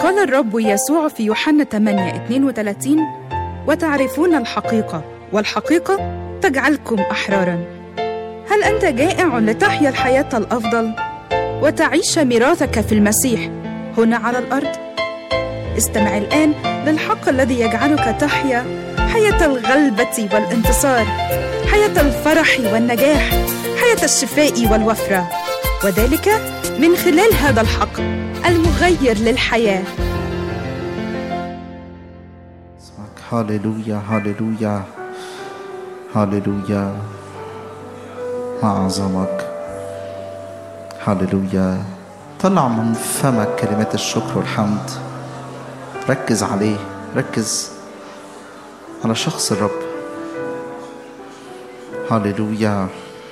قال الرب يسوع في يوحنا 8 32 وتعرفون الحقيقة والحقيقة تجعلكم أحرارا هل أنت جائع لتحيا الحياة الأفضل وتعيش ميراثك في المسيح هنا على الأرض؟ استمع الآن للحق الذي يجعلك تحيا حياة الغلبة والانتصار حياة الفرح والنجاح حياة الشفاء والوفرة وذلك من خلال هذا الحق المغير للحياة اسمك هاليلويا هاليلويا هاليلويا ما أعظمك هاليلويا طلع من فمك كلمات الشكر والحمد ركز عليه ركز على شخص الرب هاليلويا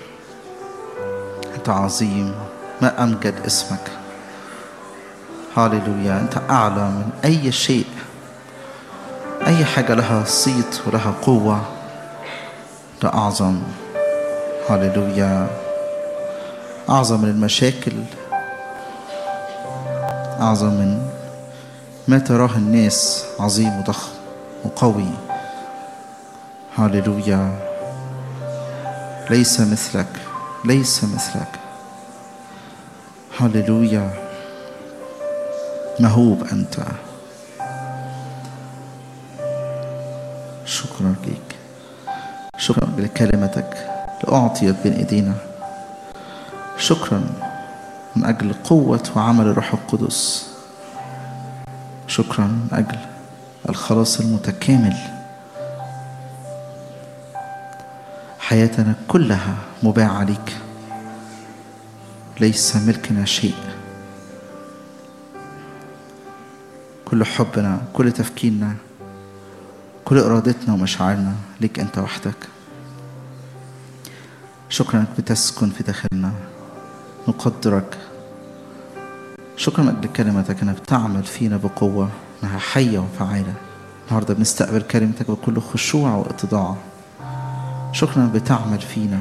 أنت عظيم ما أمجد اسمك هاليلويا أنت أعلى من أي شيء أي حاجة لها صيت ولها قوة أنت أعظم هاليلويا أعظم من المشاكل أعظم من ما تراه الناس عظيم وضخم وقوي هاليلويا ليس مثلك ليس مثلك هاليلويا مهوب أنت شكرا لك شكرا لكلمتك لأعطيت بين إيدينا شكرا من أجل قوة وعمل الروح القدس شكرا من أجل الخلاص المتكامل حياتنا كلها مباعة لك ليس ملكنا شيء كل حبنا كل تفكيرنا كل إرادتنا ومشاعرنا لك أنت وحدك شكرا أنك بتسكن في داخلنا نقدرك شكرا من أجل كلمتك أنها بتعمل فينا بقوة أنها حية وفعالة النهاردة بنستقبل كلمتك بكل خشوع واتضاع شكرا بتعمل فينا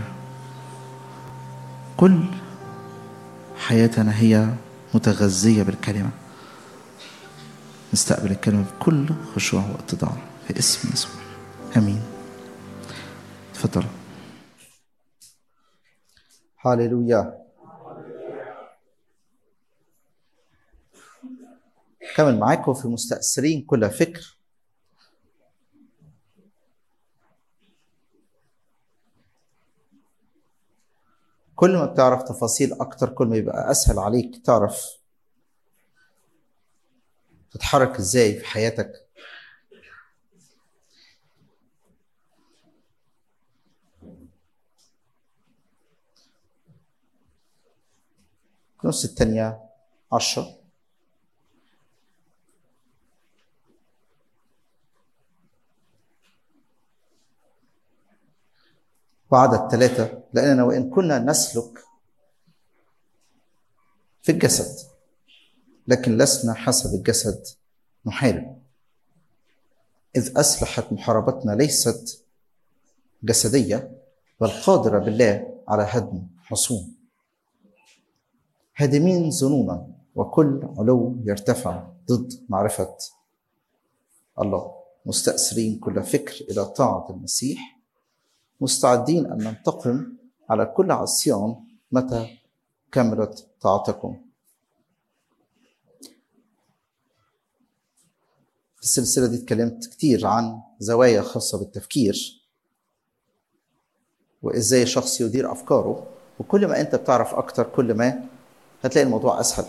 كل حياتنا هي متغذية بالكلمة نستقبل الكلمة بكل خشوع واتضاع في اسم يسوع امين تفضل هاليلويا كمل معاكم في مستأثرين كل فكر كل ما بتعرف تفاصيل أكتر كل ما يبقى أسهل عليك تعرف تتحرك إزاي في حياتك نص الثانية عشرة وعدد ثلاثة لأننا وإن كنا نسلك في الجسد لكن لسنا حسب الجسد نحارب إذ أسلحة محاربتنا ليست جسدية بل قادرة بالله على هدم حصون هادمين ظنونا وكل علو يرتفع ضد معرفة الله مستأثرين كل فكر إلى طاعة المسيح مستعدين أن ننتقم على كل عصيان متى كملت طاعتكم في السلسلة دي اتكلمت كتير عن زوايا خاصة بالتفكير وإزاي شخص يدير أفكاره وكل ما أنت بتعرف أكتر كل ما هتلاقي الموضوع أسهل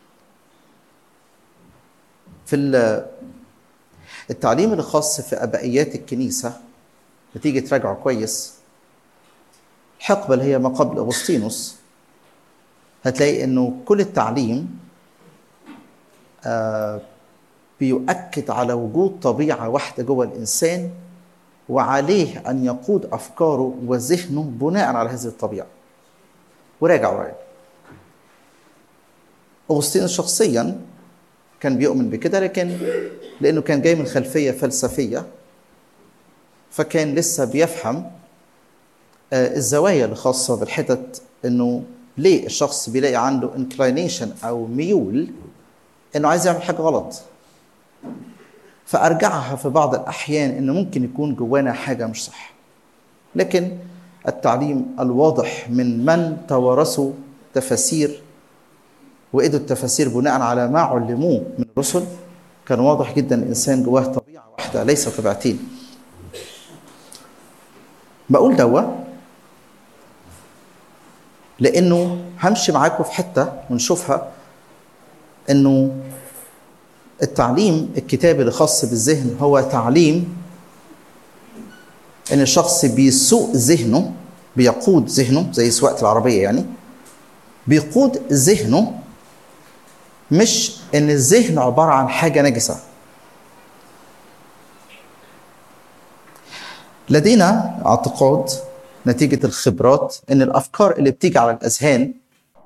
في التعليم الخاص في أبائيات الكنيسة بتيجي تراجعه كويس الحقبة اللي هي ما قبل أغسطينوس هتلاقي إنه كل التعليم آه بيؤكد على وجود طبيعة واحدة جوه الإنسان وعليه أن يقود أفكاره وذهنه بناء على هذه الطبيعة وراجع وراجع أغسطينوس شخصيا كان بيؤمن بكده لكن لأنه كان جاي من خلفية فلسفية فكان لسه بيفهم الزوايا الخاصة بالحتت انه ليه الشخص بيلاقي عنده انكلينيشن او ميول انه عايز يعمل حاجة غلط فارجعها في بعض الاحيان ان ممكن يكون جوانا حاجه مش صح لكن التعليم الواضح من من توارثوا تفاسير وإدوا التفاسير بناء على ما علموه من الرسل كان واضح جدا الإنسان جواه طبيعة واحدة ليس طبيعتين بقول دوا لأنه همشي معاكم في حتة ونشوفها إنه التعليم الكتابي الخاص بالذهن هو تعليم ان الشخص بيسوق ذهنه بيقود ذهنه زي سواقه العربيه يعني بيقود ذهنه مش ان الذهن عباره عن حاجه نجسه لدينا اعتقاد نتيجه الخبرات ان الافكار اللي بتيجي على الاذهان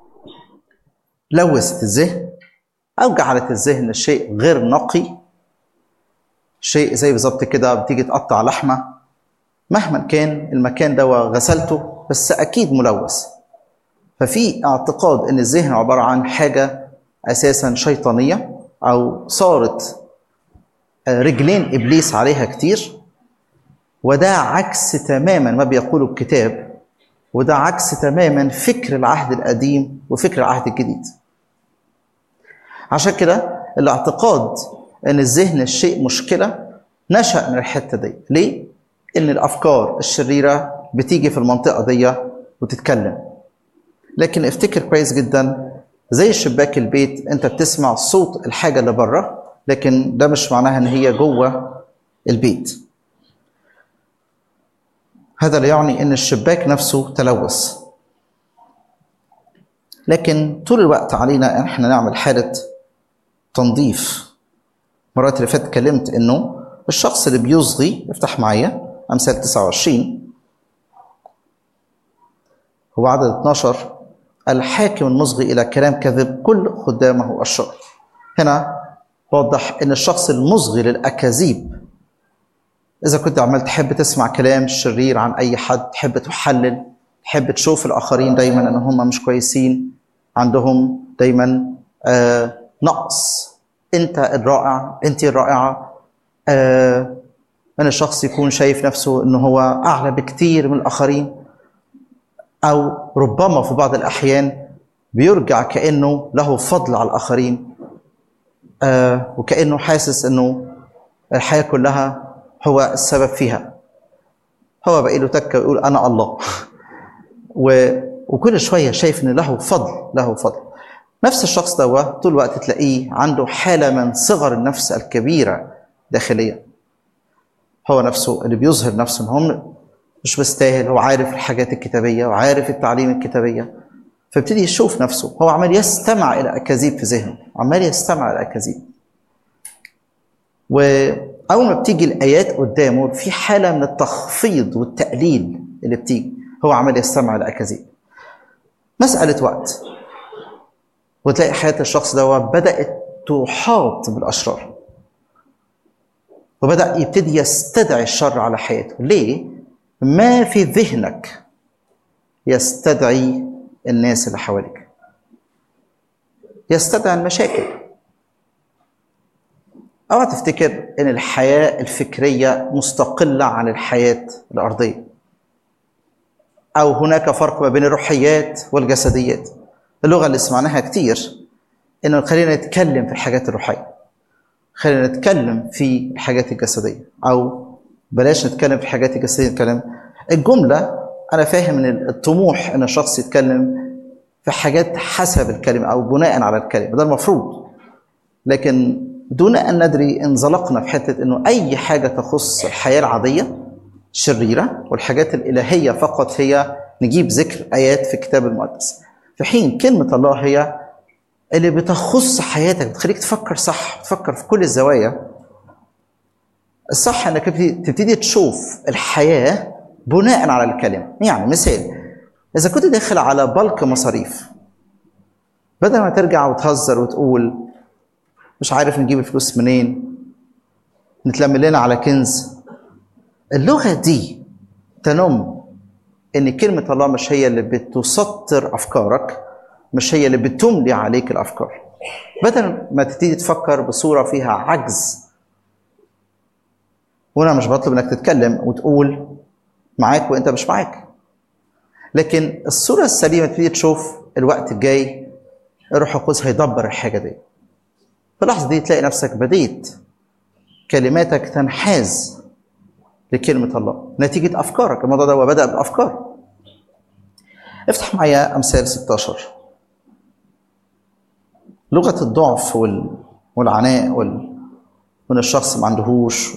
لوثت الذهن او جعلت الذهن شيء غير نقي شيء زي بالظبط كده بتيجي تقطع لحمه مهما كان المكان ده غسلته بس اكيد ملوث ففي اعتقاد ان الذهن عباره عن حاجه اساسا شيطانيه او صارت رجلين ابليس عليها كتير وده عكس تماما ما بيقوله الكتاب وده عكس تماما فكر العهد القديم وفكر العهد الجديد عشان كده الاعتقاد ان الذهن الشيء مشكله نشا من الحته دي ليه ان الافكار الشريره بتيجي في المنطقه دي وتتكلم لكن افتكر كويس جدا زي شباك البيت انت بتسمع صوت الحاجه اللي بره لكن ده مش معناها ان هي جوه البيت هذا لا يعني ان الشباك نفسه تلوث لكن طول الوقت علينا ان احنا نعمل حاله تنظيف مرات اللي فاتت اتكلمت انه الشخص اللي بيصغي افتح معايا امثال 29 هو عدد 12 الحاكم المصغي الى كلام كذب كل خدامه الشر هنا وضح ان الشخص المصغي للاكاذيب اذا كنت عمال تحب تسمع كلام شرير عن اي حد تحب تحلل تحب تشوف الاخرين دايما ان هم مش كويسين عندهم دايما آه نقص انت الرائع انت الرائعه آه ان الشخص يكون شايف نفسه ان هو اعلى بكتير من الاخرين او ربما في بعض الاحيان بيرجع كانه له فضل على الاخرين آه وكانه حاسس انه الحياه كلها هو السبب فيها هو بقى له تكه ويقول انا الله و... وكل شويه شايف ان له فضل له فضل نفس الشخص ده طول الوقت تلاقيه عنده حاله من صغر النفس الكبيره داخليا هو نفسه اللي بيظهر نفسه ان هو مش مستاهل هو عارف الحاجات الكتابيه وعارف التعليم الكتابيه فابتدي يشوف نفسه هو عمال يستمع الى اكاذيب في ذهنه عمال يستمع الى اكاذيب واول ما بتيجي الايات قدامه في حاله من التخفيض والتقليل اللي بتيجي هو عمال يستمع الى اكاذيب مساله وقت وتلاقي حياه الشخص ده بدات تحاط بالاشرار وبدا يبتدي يستدعي الشر على حياته ليه ما في ذهنك يستدعي الناس اللي حواليك يستدعي المشاكل اوعى تفتكر ان الحياه الفكريه مستقله عن الحياه الارضيه او هناك فرق ما بين الروحيات والجسديات اللغه اللي سمعناها كتير انه خلينا نتكلم في الحاجات الروحيه خلينا نتكلم في الحاجات الجسديه او بلاش نتكلم في الحاجات الجسديه نتكلم الجمله انا فاهم ان الطموح ان الشخص يتكلم في حاجات حسب الكلمه او بناء على الكلمه ده المفروض لكن دون ان ندري انزلقنا في حته انه اي حاجه تخص الحياه العاديه شريره والحاجات الالهيه فقط هي نجيب ذكر ايات في الكتاب المقدس في حين كلمه الله هي اللي بتخص حياتك بتخليك تفكر صح تفكر في كل الزوايا الصح انك تبتدي تشوف الحياه بناء على الكلمه يعني مثال اذا كنت داخل على بلك مصاريف بدل ما ترجع وتهزر وتقول مش عارف نجيب الفلوس منين نتلم لنا على كنز اللغه دي تنم ان كلمه الله مش هي اللي بتسطر افكارك مش هي اللي بتملي عليك الافكار بدل ما تبتدي تفكر بصوره فيها عجز وانا مش بطلب انك تتكلم وتقول معاك وانت مش معاك لكن الصوره السليمه تبتدي تشوف الوقت الجاي الروح القدس هيدبر الحاجه دي في اللحظه دي تلاقي نفسك بديت كلماتك تنحاز لكلمه الله نتيجه افكارك الموضوع ده هو بدا بافكار افتح معايا امثال 16 لغه الضعف وال... والعناء وال... وان الشخص ما عندهوش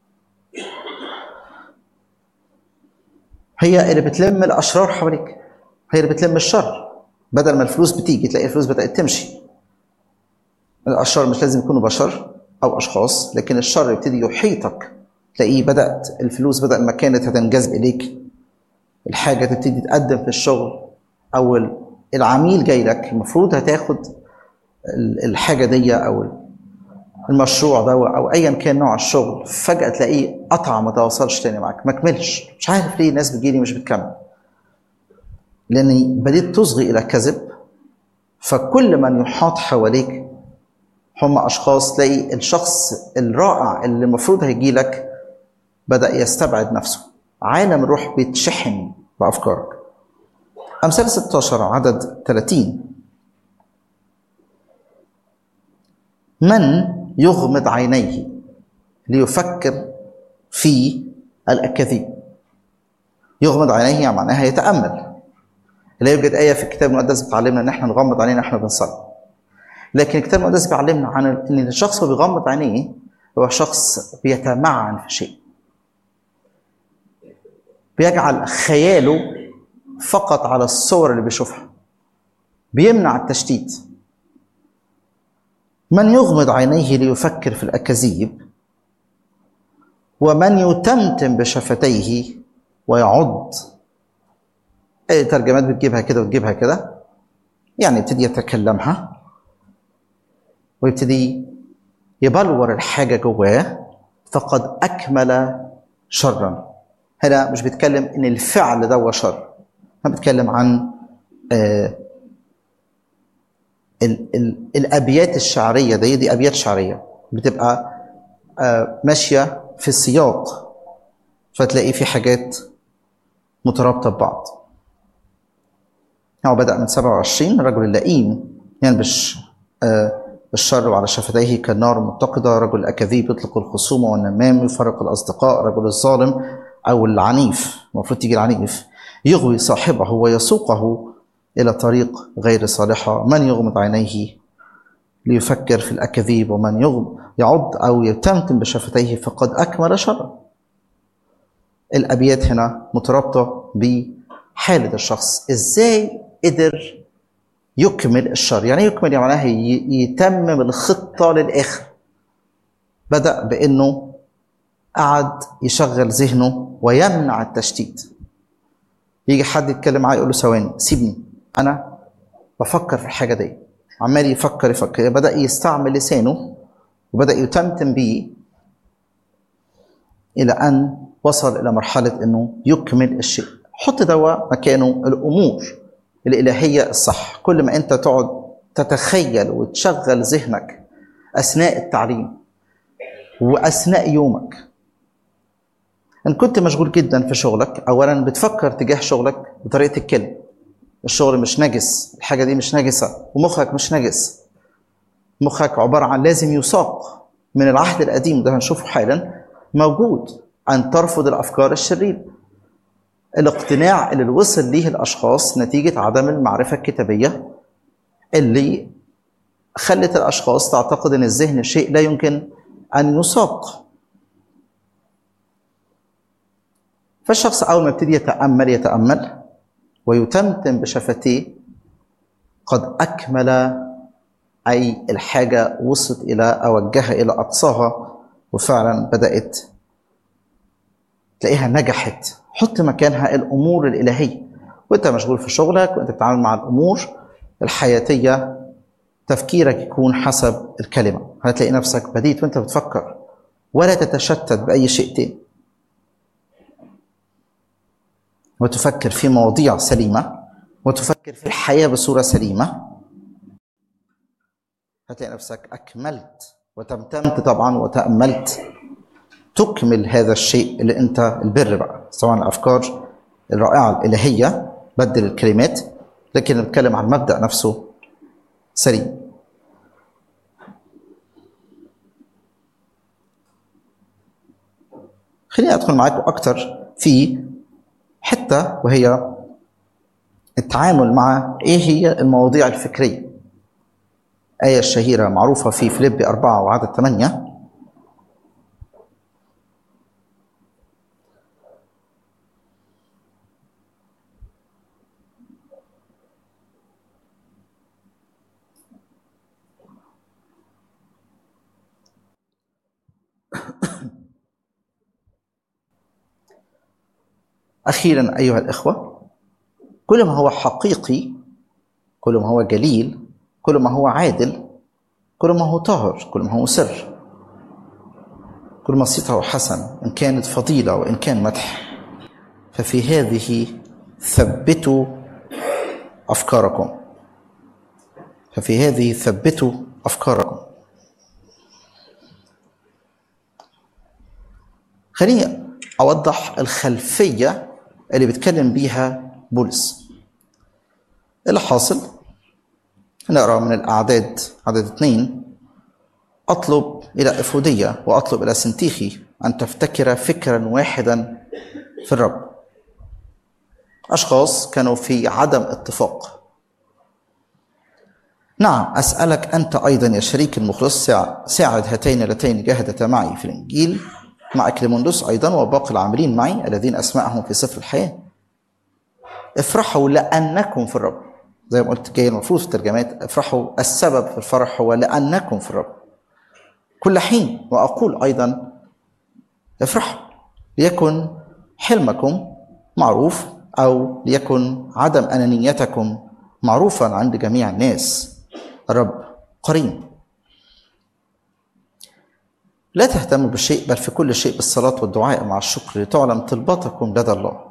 هي اللي بتلم الاشرار حواليك هي اللي بتلم الشر بدل ما الفلوس بتيجي تلاقي الفلوس بدات تمشي الاشرار مش لازم يكونوا بشر او اشخاص لكن الشر يبتدي يحيطك تلاقيه بدات الفلوس بدل ما كانت هتنجذب اليك الحاجه تبتدي تقدم في الشغل او العميل جاي لك المفروض هتاخد الحاجه دي او المشروع ده او ايا كان نوع الشغل فجاه تلاقيه قطع ما تواصلش تاني معاك ما كملش مش عارف ليه الناس بتجيلي مش بتكمل لاني بديت تصغي الى كذب فكل من يحاط حواليك هم اشخاص تلاقي الشخص الرائع اللي المفروض هيجي لك بدا يستبعد نفسه عالم الروح بيتشحن بافكارك امثال 16 عدد 30 من يغمض عينيه ليفكر في الاكاذيب يغمض عينيه يعني معناها يتامل لا يوجد ايه في الكتاب المقدس بتعلمنا ان احنا نغمض عينينا احنا بنصلي لكن الكتاب المقدس بيعلمنا عن ان الشخص اللي بيغمض عينيه هو شخص بيتمعن في شيء بيجعل خياله فقط على الصور اللي بيشوفها بيمنع التشتيت من يغمض عينيه ليفكر في الأكاذيب ومن يتمتم بشفتيه ويعض أي ترجمات بتجيبها كده وتجيبها كده يعني يبتدي يتكلمها ويبتدي يبلور الحاجة جواه فقد أكمل شرا هنا مش بيتكلم إن الفعل ده هو شر أنا بتكلم عن آه ال ال الابيات الشعريه دي دي ابيات شعريه بتبقى آه ماشيه في السياق فتلاقي في حاجات مترابطه ببعض هو بدا من 27 الرجل اللئيم ينبش آه الشر على شفتيه كالنار متقده رجل الاكاذيب يطلق الخصومه والنمام يفرق الاصدقاء رجل الظالم او العنيف المفروض تيجي العنيف يغوي صاحبه ويسوقه إلى طريق غير صالحة من يغمض عينيه ليفكر في الأكاذيب ومن يغم يعض أو يتمتم بشفتيه فقد أكمل شرا الأبيات هنا مترابطة بحالة الشخص إزاي قدر يكمل الشر يعني يكمل يعني معناها يتمم الخطة للآخر بدأ بأنه قعد يشغل ذهنه ويمنع التشتيت يجي حد يتكلم معاه يقول له ثواني سيبني انا بفكر في الحاجه دي عمال يفكر يفكر بدا يستعمل لسانه وبدا يتمتم به الى ان وصل الى مرحله انه يكمل الشيء حط دواء مكانه الامور الالهيه الصح كل ما انت تقعد تتخيل وتشغل ذهنك اثناء التعليم واثناء يومك ان كنت مشغول جدا في شغلك اولا بتفكر تجاه شغلك بطريقه الكلمه الشغل مش نجس الحاجة دي مش نجسة ومخك مش نجس مخك عبارة عن لازم يساق من العهد القديم ده هنشوفه حالا موجود أن ترفض الأفكار الشريرة الاقتناع اللي وصل ليه الأشخاص نتيجة عدم المعرفة الكتابية اللي خلت الأشخاص تعتقد أن الذهن شيء لا يمكن أن يساق فالشخص أول ما يبتدي يتأمل يتأمل ويتمتم بشفتيه قد أكمل أي الحاجة وصلت إلى أوجهها إلى أقصاها وفعلا بدأت تلاقيها نجحت حط مكانها الأمور الإلهية وأنت مشغول في شغلك وأنت بتتعامل مع الأمور الحياتية تفكيرك يكون حسب الكلمة هتلاقي نفسك بديت وأنت بتفكر ولا تتشتت بأي شيء تاني وتفكر في مواضيع سليمة وتفكر في الحياة بصورة سليمة هتلاقي نفسك أكملت وتمتمت طبعا وتأملت تكمل هذا الشيء اللي انت البر بقى طبعا الافكار الرائعه الالهيه بدل الكلمات لكن نتكلم عن المبدا نفسه سليم خليني ادخل معاكم اكتر في حته وهي التعامل مع ايه هي المواضيع الفكريه آية الشهيرة معروفة في فيليبي أربعة وعدد ثمانية أخيرا أيها الإخوة كل ما هو حقيقي كل ما هو جليل كل ما هو عادل كل ما هو طاهر كل ما هو سر كل ما صيته حسن إن كانت فضيلة وإن كان مدح ففي هذه ثبتوا أفكاركم ففي هذه ثبتوا أفكاركم خليني أوضح الخلفية اللي بيتكلم بيها بولس اللي حاصل نقرا من الأعداد عدد اثنين أطلب إلى إفودية وأطلب إلى سنتيخي أن تفتكر فكرا واحدا في الرب أشخاص كانوا في عدم اتفاق نعم أسألك أنت أيضا يا شريك المخلص ساعد هاتين اللتين جاهدتا معي في الإنجيل مع كليموندوس أيضا وباقي العاملين معي الذين أسماءهم في سفر الحياة افرحوا لأنكم في الرب زي ما قلت جاي المفروض في الترجمات افرحوا السبب في الفرح هو لأنكم في الرب كل حين وأقول أيضا افرحوا ليكن حلمكم معروف أو ليكن عدم أنانيتكم معروفا عند جميع الناس الرب قريب لا تهتموا بالشيء بل في كل شيء بالصلاة والدعاء مع الشكر لتعلم طلباتكم لدى الله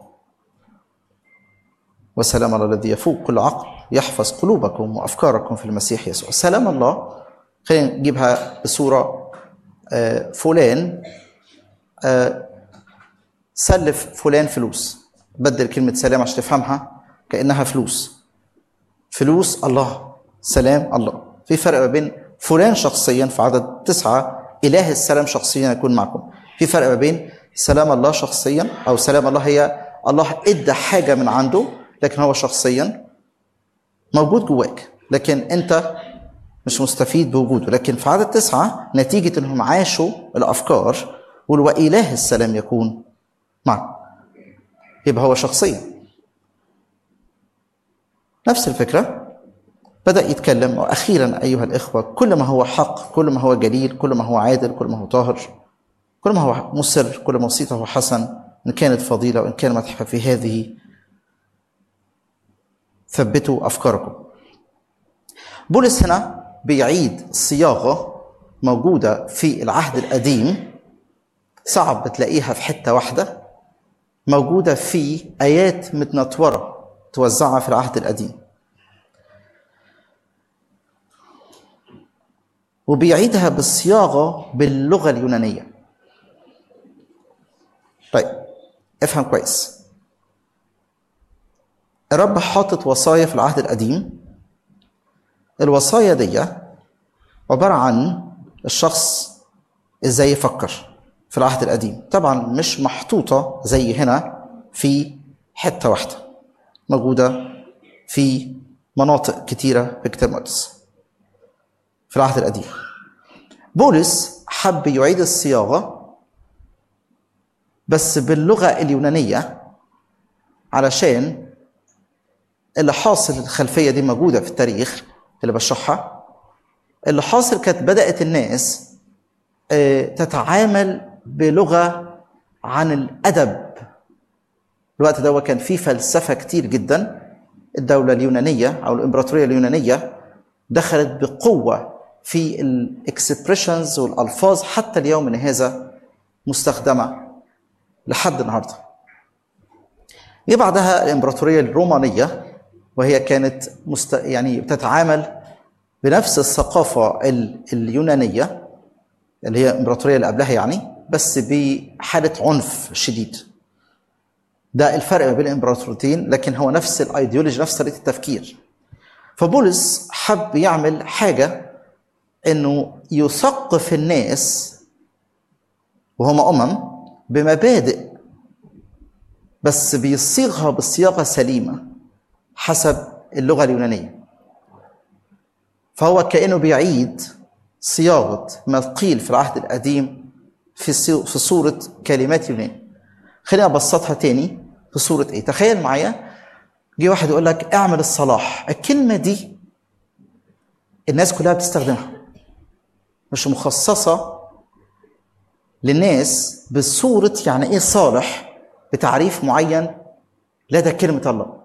وسلام الله الذي يفوق كل عقل يحفظ قلوبكم وأفكاركم في المسيح يسوع سلام الله خلينا نجيبها بصورة فلان سلف فلان فلوس بدل كلمة سلام عشان تفهمها كأنها فلوس فلوس الله سلام الله في فرق ما بين فلان شخصيا في عدد تسعة إله السلام شخصيا يكون معكم في فرق ما بين سلام الله شخصيا أو سلام الله هي الله ادى حاجة من عنده لكن هو شخصيا موجود جواك لكن أنت مش مستفيد بوجوده لكن في عدد تسعة نتيجة أنهم عاشوا الأفكار وإله السلام يكون معك يبقى هو شخصيا نفس الفكرة بدأ يتكلم وأخيرا أيها الإخوة كل ما هو حق كل ما هو جليل كل ما هو عادل كل ما هو طاهر كل ما هو مسر كل ما وصيته حسن إن كانت فضيلة وإن كان مدح في هذه ثبتوا أفكاركم بولس هنا بيعيد صياغة موجودة في العهد القديم صعب تلاقيها في حتة واحدة موجودة في آيات متنطورة توزعها في العهد القديم وبيعيدها بالصياغة باللغة اليونانية طيب افهم كويس الرب حاطط وصايا في العهد القديم الوصايا دي عبارة عن الشخص ازاي يفكر في العهد القديم طبعا مش محطوطة زي هنا في حتة واحدة موجودة في مناطق كتيرة في كتاب المقدس في العهد القديم بولس حب يعيد الصياغة بس باللغة اليونانية علشان اللي حاصل الخلفية دي موجودة في التاريخ اللي بشرحها اللي حاصل كانت بدأت الناس تتعامل بلغة عن الأدب الوقت ده كان فيه فلسفة كتير جدا الدولة اليونانية أو الإمبراطورية اليونانية دخلت بقوة في الاكسبريشنز والألفاظ حتى اليوم هذا مستخدمة لحد النهاردة جه بعدها الإمبراطورية الرومانية وهي كانت مست... يعني بتتعامل بنفس الثقافة اليونانية اللي هي الإمبراطورية اللي قبلها يعني بس بحاله عنف شديد ده الفرق ما بين الامبراطوريتين لكن هو نفس الايديولوجي نفس طريقه التفكير فبولس حب يعمل حاجه انه يثقف الناس وهم امم بمبادئ بس بيصيغها بصياغه سليمه حسب اللغه اليونانيه فهو كانه بيعيد صياغه ما قيل في العهد القديم في في صوره كلمات يونان خلينا ابسطها تاني في صوره ايه تخيل معايا جه واحد يقول لك اعمل الصلاح الكلمه دي الناس كلها بتستخدمها مش مخصصه للناس بصوره يعني ايه صالح بتعريف معين لدى كلمه الله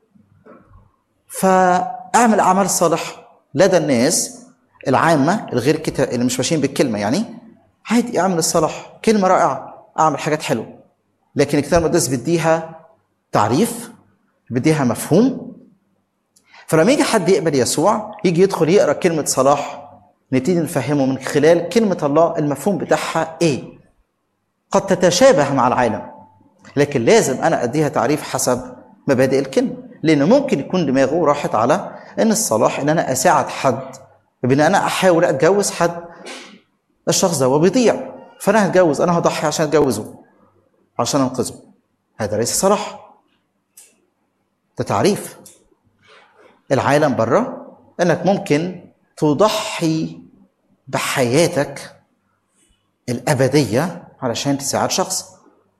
فاعمل اعمال صالح لدى الناس العامه الغير كتاب اللي مش ماشيين بالكلمه يعني عادي اعمل الصلاح كلمه رائعه اعمل حاجات حلوه لكن الكتاب المقدس بيديها تعريف بيديها مفهوم فلما يجي حد يقبل يسوع يجي يدخل يقرا كلمه صلاح نبتدي نفهمه من خلال كلمه الله المفهوم بتاعها ايه قد تتشابه مع العالم لكن لازم انا اديها تعريف حسب مبادئ الكلمه لان ممكن يكون دماغه راحت على ان الصلاح ان انا اساعد حد بان انا احاول اتجوز حد الشخص ده بيضيع فانا هتجوز انا هضحي عشان اتجوزه عشان انقذه هذا ليس صلاح ده تعريف العالم بره انك ممكن تضحي بحياتك الابديه علشان تساعد شخص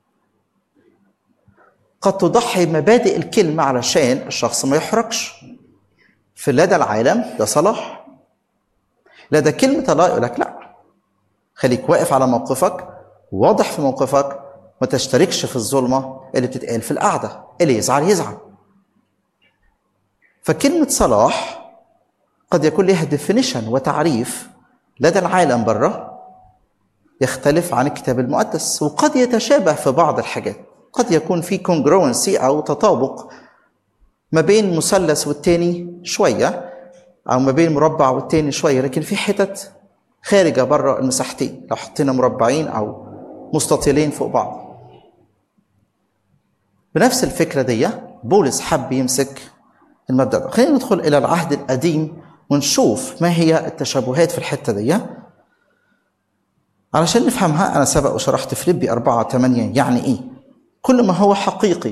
قد تضحي بمبادئ الكلمه علشان الشخص ما يحرقش في لدى العالم ده صلاح لدى كلمه الله يقول لك لا خليك واقف على موقفك واضح في موقفك ما تشتركش في الظلمه اللي بتتقال في القعده اللي يزعل يزعل فكلمة صلاح قد يكون لها ديفينيشن وتعريف لدى العالم بره يختلف عن الكتاب المقدس وقد يتشابه في بعض الحاجات قد يكون في كونجروانسي او تطابق ما بين مثلث والتاني شوية او ما بين مربع والتاني شوية لكن في حتت خارجة بره المساحتين لو حطينا مربعين او مستطيلين فوق بعض بنفس الفكرة دي بولس حب يمسك المبدا ده خلينا ندخل الى العهد القديم ونشوف ما هي التشابهات في الحته دي علشان نفهمها انا سبق وشرحت في لبي 4 8 يعني ايه كل ما هو حقيقي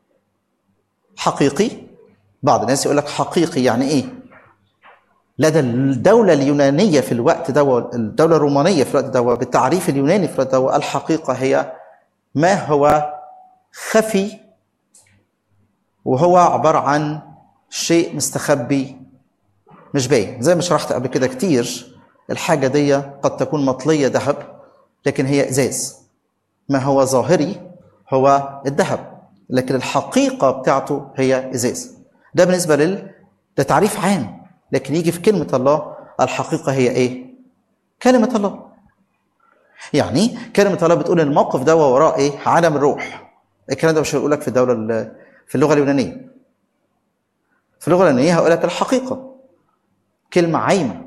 حقيقي بعض الناس يقول لك حقيقي يعني ايه لدى الدولة اليونانية في الوقت ده الدولة الرومانية في الوقت ده بالتعريف اليوناني في الوقت ده الحقيقة هي ما هو خفي وهو عبارة عن شيء مستخبي مش باين زي ما شرحت قبل كده كتير الحاجه دي قد تكون مطليه ذهب لكن هي ازاز ما هو ظاهري هو الذهب لكن الحقيقه بتاعته هي ازاز ده بالنسبه لل ده تعريف عام لكن يجي في كلمه الله الحقيقه هي ايه كلمه الله يعني كلمه الله بتقول الموقف ده وراه ايه عالم الروح الكلام ده مش هيقول لك في الدوله في اللغه اليونانيه في اللغه اليونانيه هقول لك الحقيقه كلمه عايمه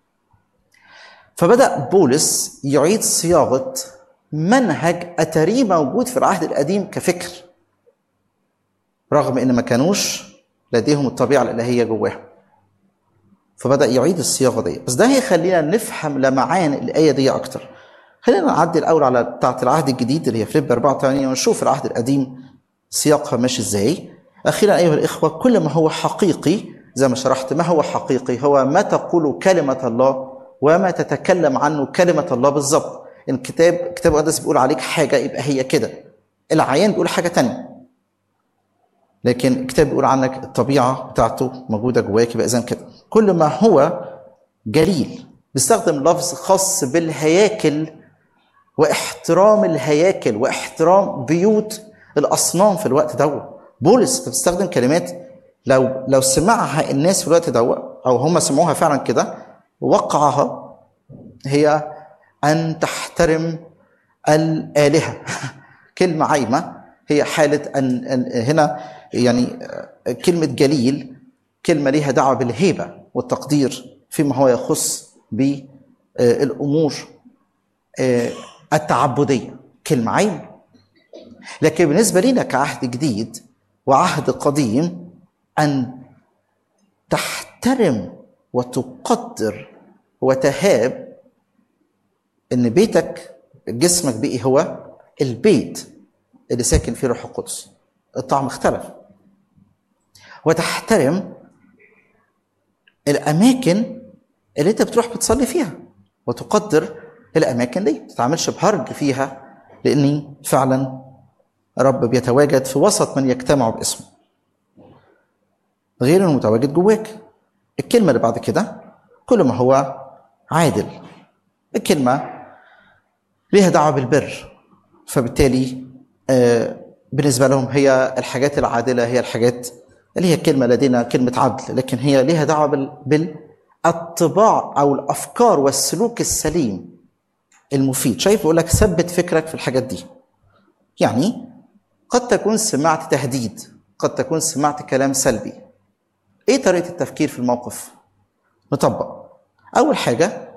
فبدا بولس يعيد صياغه منهج اتاريه موجود في العهد القديم كفكر رغم ان ما كانوش لديهم الطبيعه الالهيه جواهم فبدا يعيد الصياغه دي بس ده هيخلينا نفهم لمعان الايه دي اكتر خلينا نعدي الاول على بتاعه العهد الجديد اللي هي فيليب 4 8 ونشوف العهد القديم سياقها ماشي ازاي أخيرا أيها الإخوة كل ما هو حقيقي زي ما شرحت ما هو حقيقي هو ما تقول كلمة الله وما تتكلم عنه كلمة الله بالظبط الكتاب الكتاب المقدس بيقول عليك حاجة يبقى هي كده العيان بيقول حاجة تانية لكن الكتاب بيقول عنك الطبيعة بتاعته موجودة جواك يبقى إذا كده كل ما هو جليل بيستخدم لفظ خاص بالهياكل واحترام الهياكل واحترام بيوت الأصنام في الوقت دوت بولس بتستخدم كلمات لو لو سمعها الناس في الوقت ده او هم سمعوها فعلا كده وقعها هي ان تحترم الالهه كلمه عايمه هي حاله ان هنا يعني كلمه جليل كلمه ليها دعوه بالهيبه والتقدير فيما هو يخص بالامور التعبديه كلمه عين لكن بالنسبه لنا كعهد جديد وعهد قديم ان تحترم وتقدر وتهاب ان بيتك جسمك بقي هو البيت اللي ساكن فيه روح القدس الطعم اختلف وتحترم الاماكن اللي انت بتروح بتصلي فيها وتقدر الاماكن دي ما تتعاملش بهرج فيها لاني فعلا رب بيتواجد في وسط من يجتمع باسمه غير انه متواجد جواك الكلمه اللي بعد كده كل ما هو عادل الكلمه ليها دعوه بالبر فبالتالي آه، بالنسبه لهم هي الحاجات العادله هي الحاجات اللي هي كلمه لدينا كلمه عدل لكن هي ليها دعوه بال بالطباع او الافكار والسلوك السليم المفيد شايف بيقول لك ثبت فكرك في الحاجات دي يعني قد تكون سمعت تهديد قد تكون سمعت كلام سلبي ايه طريقه التفكير في الموقف نطبق اول حاجه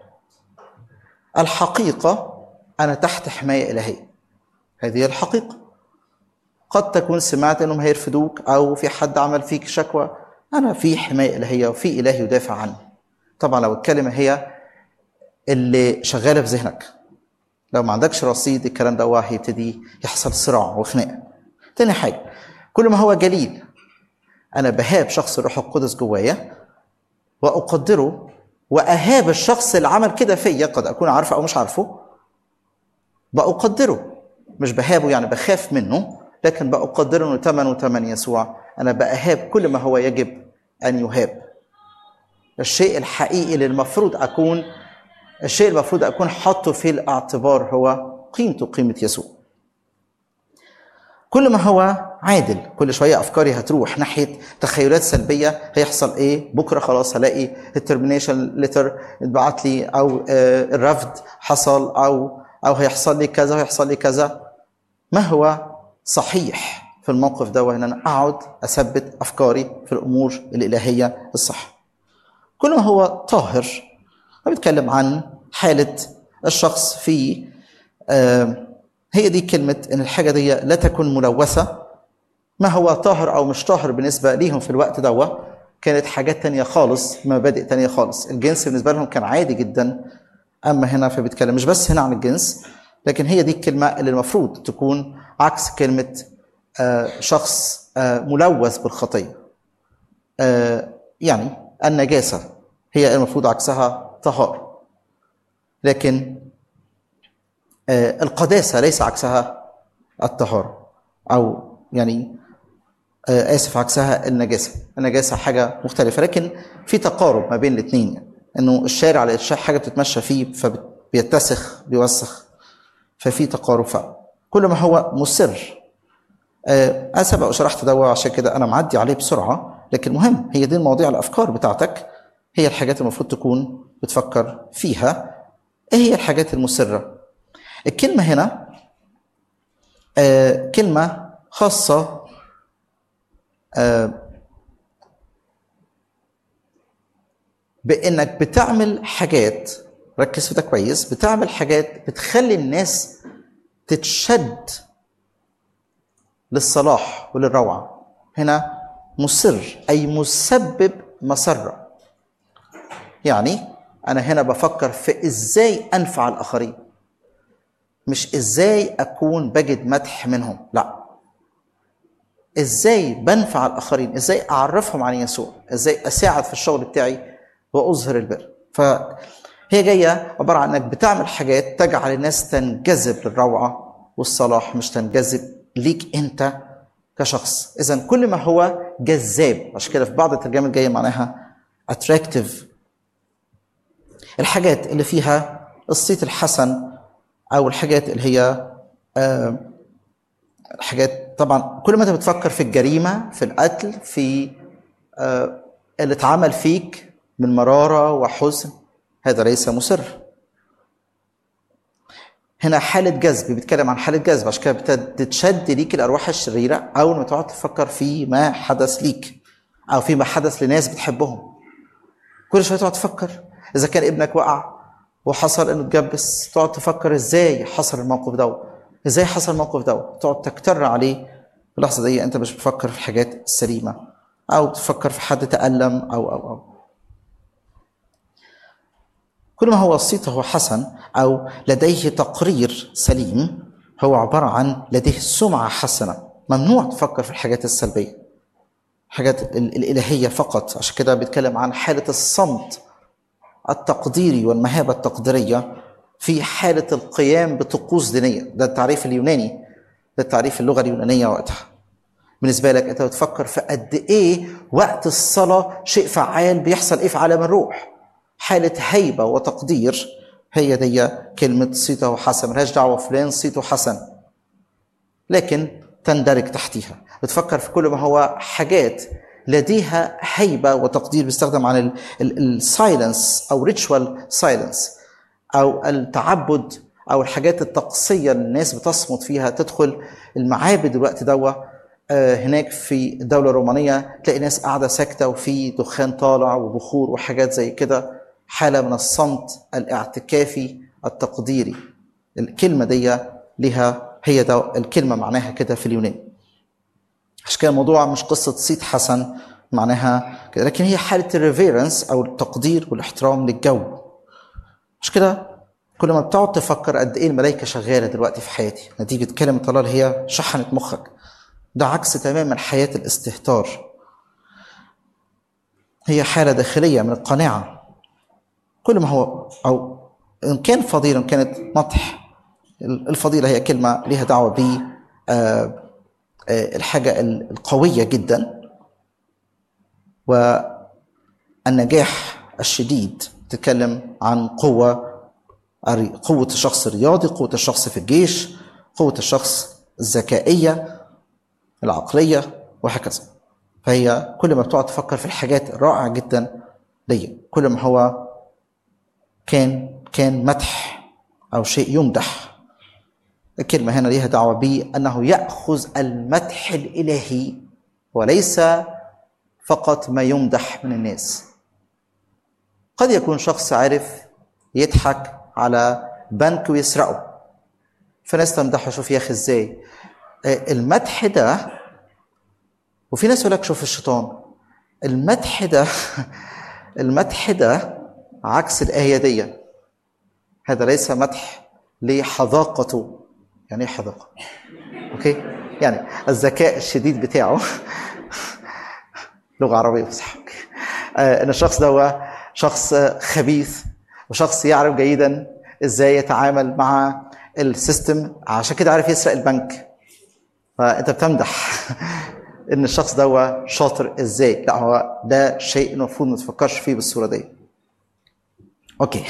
الحقيقه انا تحت حمايه الهيه هذه هي الحقيقه قد تكون سمعت انهم هيرفدوك او في حد عمل فيك شكوى انا في حمايه الهيه وفي اله يدافع عني طبعا لو الكلمه هي اللي شغاله في ذهنك لو ما عندكش رصيد الكلام ده هو هيبتدي يحصل صراع وخناقه تاني حاجه كل ما هو جليل انا بهاب شخص الروح القدس جوايا واقدره واهاب الشخص اللي عمل كده فيا قد اكون عارفه او مش عارفه بقدره مش بهابه يعني بخاف منه لكن بقدره انه ثمنه ثمن يسوع انا باهاب كل ما هو يجب ان يهاب الشيء الحقيقي اللي المفروض اكون الشيء المفروض اكون حاطه في الاعتبار هو قيمته قيمه يسوع كل ما هو عادل كل شويه افكاري هتروح ناحيه تخيلات سلبيه هيحصل ايه بكره خلاص هلاقي الترمينيشن ليتر اتبعت لي او آه، الرفض حصل او او هيحصل لي كذا وهيحصل لي كذا ما هو صحيح في الموقف ده وان انا اقعد اثبت افكاري في الامور الالهيه الصح كل ما هو طاهر بيتكلم عن حاله الشخص في آه، هي دي كلمه ان الحاجه دي لا تكون ملوثه ما هو طاهر او مش طاهر بالنسبه ليهم في الوقت ده كانت حاجات تانية خالص مبادئ تانية خالص الجنس بالنسبه لهم كان عادي جدا اما هنا فبيتكلم مش بس هنا عن الجنس لكن هي دي الكلمه اللي المفروض تكون عكس كلمه آه، شخص آه، ملوث بالخطيه آه، يعني النجاسه هي المفروض عكسها طهار لكن القداسه ليس عكسها الطهاره او يعني اسف عكسها النجاسه النجاسه حاجه مختلفه لكن في تقارب ما بين الاثنين يعني انه الشارع على حاجه بتتمشى فيه فبيتسخ بيوسخ ففي تقارب فعلا كل ما هو مسر آه، انا سبق وشرحت ده عشان كده انا معدي عليه بسرعه لكن مهم هي دي المواضيع الافكار بتاعتك هي الحاجات المفروض تكون بتفكر فيها ايه هي الحاجات المسره الكلمه هنا آه كلمه خاصه آه بانك بتعمل حاجات ركز في ده كويس بتعمل حاجات بتخلي الناس تتشد للصلاح وللروعه هنا مصر اي مسبب مسره يعني انا هنا بفكر في ازاي انفع الاخرين مش ازاي اكون بجد مدح منهم لا ازاي بنفع الاخرين ازاي اعرفهم عن يسوع ازاي اساعد في الشغل بتاعي واظهر البر فهي جايه عباره عن انك بتعمل حاجات تجعل الناس تنجذب للروعه والصلاح مش تنجذب ليك انت كشخص اذا كل ما هو جذاب عشان كده في بعض الترجمه الجايه معناها اتراكتيف الحاجات اللي فيها الصيت الحسن او الحاجات اللي هي آه الحاجات طبعا كل ما انت بتفكر في الجريمه في القتل في آه اللي اتعمل فيك من مرارة وحزن هذا ليس مسر هنا حالة جذب بيتكلم عن حالة جذب عشان كده بتتشد ليك الأرواح الشريرة أول ما تقعد تفكر في ما حدث ليك أو فيما حدث لناس بتحبهم كل شوية تقعد تفكر إذا كان ابنك وقع وحصل انه اتجبس تقعد تفكر ازاي حصل الموقف ده ازاي حصل الموقف ده تقعد تكتر عليه في اللحظه دي انت مش بتفكر في الحاجات السليمه او تفكر في حد تألم او او او كل ما هو صيته حسن او لديه تقرير سليم هو عباره عن لديه سمعه حسنه ممنوع تفكر في الحاجات السلبيه الحاجات الالهيه فقط عشان كده بيتكلم عن حاله الصمت التقديري والمهابه التقديريه في حاله القيام بطقوس دينيه ده التعريف اليوناني ده التعريف اللغه اليونانيه وقتها بالنسبه لك انت بتفكر في قد ايه وقت الصلاه شيء فعال بيحصل ايه في عالم الروح حاله هيبه وتقدير هي دي كلمه صيته حسن ملهاش دعوه فلان صيته حسن لكن تندرج تحتيها بتفكر في كل ما هو حاجات لديها هيبه وتقدير بيستخدم عن السايلنس او ريتشوال سايلنس او التعبد او الحاجات الطقسيه اللي الناس بتصمت فيها تدخل المعابد الوقت دوا هناك في الدوله الرومانيه تلاقي ناس قاعده ساكته وفي دخان طالع وبخور وحاجات زي كده حاله من الصمت الاعتكافي التقديري الكلمه دي لها هي ده الكلمه معناها كده في اليونان عشان كده الموضوع مش قصه صيت حسن معناها كده لكن هي حاله الريفيرنس او التقدير والاحترام للجو مش كده كل ما بتقعد تفكر قد ايه الملائكه شغاله دلوقتي في حياتي نتيجه كلمه الله اللي هي شحنت مخك ده عكس تماما حياه الاستهتار هي حاله داخليه من القناعه كل ما هو او ان كان فضيله ان كانت مطح الفضيله هي كلمه لها دعوه ب الحاجه القويه جدا والنجاح الشديد تتكلم عن قوه قوة الشخص الرياضي قوة الشخص في الجيش قوة الشخص الذكائية العقلية وهكذا فهي كل ما بتقعد تفكر في الحاجات الرائعة جدا دي كل ما هو كان كان مدح أو شيء يمدح الكلمة هنا ليها دعوة بأنه يأخذ المدح الإلهي وليس فقط ما يمدح من الناس قد يكون شخص عارف يضحك على بنك ويسرقه فناس تمدحه شوف يا اخي ازاي المدح ده وفي ناس يقول لك شوف الشيطان المدح ده المدح ده عكس الآية دي هذا ليس مدح لحذاقته يعني ايه حذاقة؟ اوكي؟ يعني الذكاء الشديد بتاعه لغة عربية فصحى آه ان الشخص ده هو شخص خبيث وشخص يعرف جيدا ازاي يتعامل مع السيستم عشان كده عارف يسرق البنك فانت بتمدح ان الشخص ده هو شاطر ازاي لا هو ده شيء المفروض ما تفكرش فيه بالصوره دي اوكي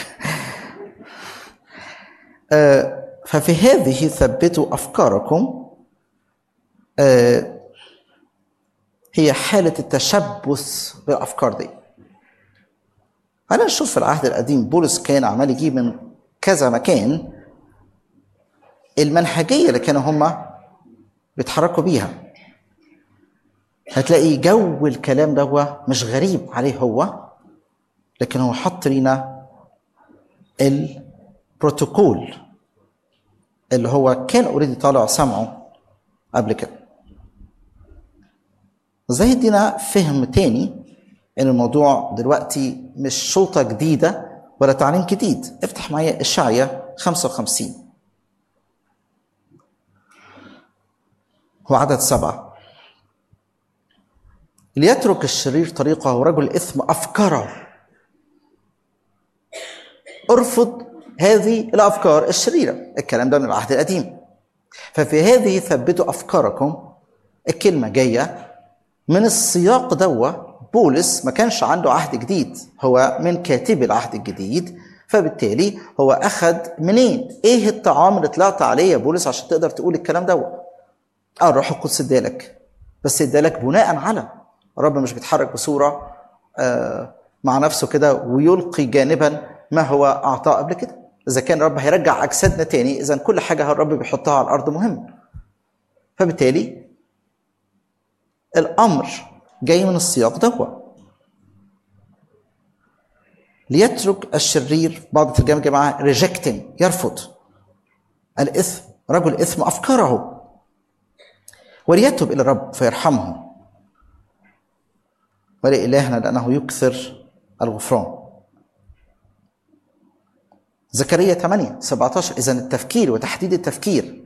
آه ففي هذه ثبتوا افكاركم آه هي حاله التشبث بالافكار دي أنا نشوف في العهد القديم بولس كان عمال يجيب من كذا مكان المنهجية اللي كانوا هما بيتحركوا بيها هتلاقي جو الكلام ده مش غريب عليه هو لكن هو حط لينا البروتوكول اللي هو كان اوريدي طالع سمعه قبل كده زي يدينا فهم تاني ان الموضوع دلوقتي مش شوطة جديدة ولا تعليم جديد افتح معايا اشعيا 55 هو عدد سبعة ليترك الشرير طريقه ورجل الإثم أفكاره ارفض هذه الأفكار الشريرة الكلام ده من العهد القديم ففي هذه ثبتوا أفكاركم الكلمة جاية من السياق دوا بولس ما كانش عنده عهد جديد هو من كاتب العهد الجديد فبالتالي هو اخذ منين ايه الطعام اللي طلعت عليه يا بولس عشان تقدر تقول الكلام ده اه الروح القدس ادالك بس ادالك بناء على الرب مش بيتحرك بصوره آه مع نفسه كده ويلقي جانبا ما هو اعطاه قبل كده اذا كان الرب هيرجع اجسادنا تاني اذا كل حاجه الرب بيحطها على الارض مهمه فبالتالي الامر جاي من السياق ده ليترك الشرير بعض الترجمة يا جماعة rejecting يرفض الإثم رجل إثم أفكاره وليتب إلى الرب فيرحمه ولإلهنا لأنه يكثر الغفران زكريا 8 17 إذا التفكير وتحديد التفكير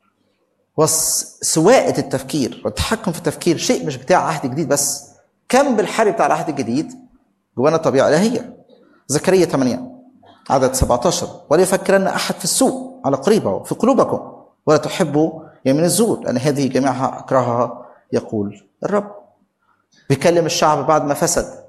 وسواقة التفكير والتحكم في التفكير شيء مش بتاع عهد جديد بس كم بالحري بتاع العهد الجديد جوانا طبيعة إلهية زكريا 8 عدد 17 ولا يفكرن أحد في السوء على قريبه في قلوبكم ولا تحبوا يمين الزور لأن هذه جميعها أكرهها يقول الرب بيكلم الشعب بعد ما فسد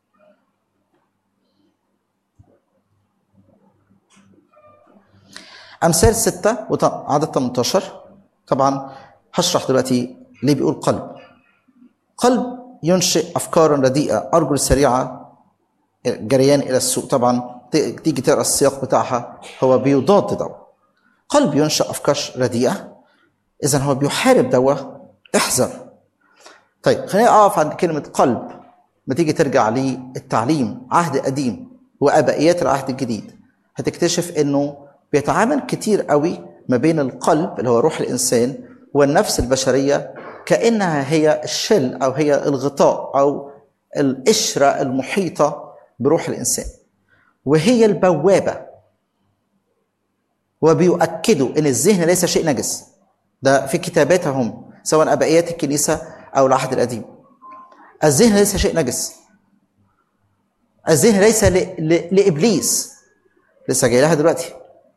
أمثال ستة عدد 18 طبعا هشرح دلوقتي ليه بيقول قلب قلب ينشئ أفكارا رديئة أرجل سريعة جريان إلى السوء طبعا تيجي تقرا السياق بتاعها هو بيضاد دوا قلب ينشأ أفكار رديئة إذا هو بيحارب دوا احذر طيب خلينا أقف عند كلمة قلب ما تيجي ترجع للتعليم عهد قديم وآبائيات العهد الجديد هتكتشف إنه بيتعامل كتير قوي ما بين القلب اللي هو روح الإنسان والنفس البشرية كأنها هي الشل أو هي الغطاء أو القشرة المحيطة بروح الإنسان وهي البوابة وبيؤكدوا ان الذهن ليس شيء نجس ده في كتاباتهم سواء ابائيات الكنيسه او العهد القديم الذهن ليس شيء نجس الذهن ليس ل... ل... لابليس لسه جاي لها دلوقتي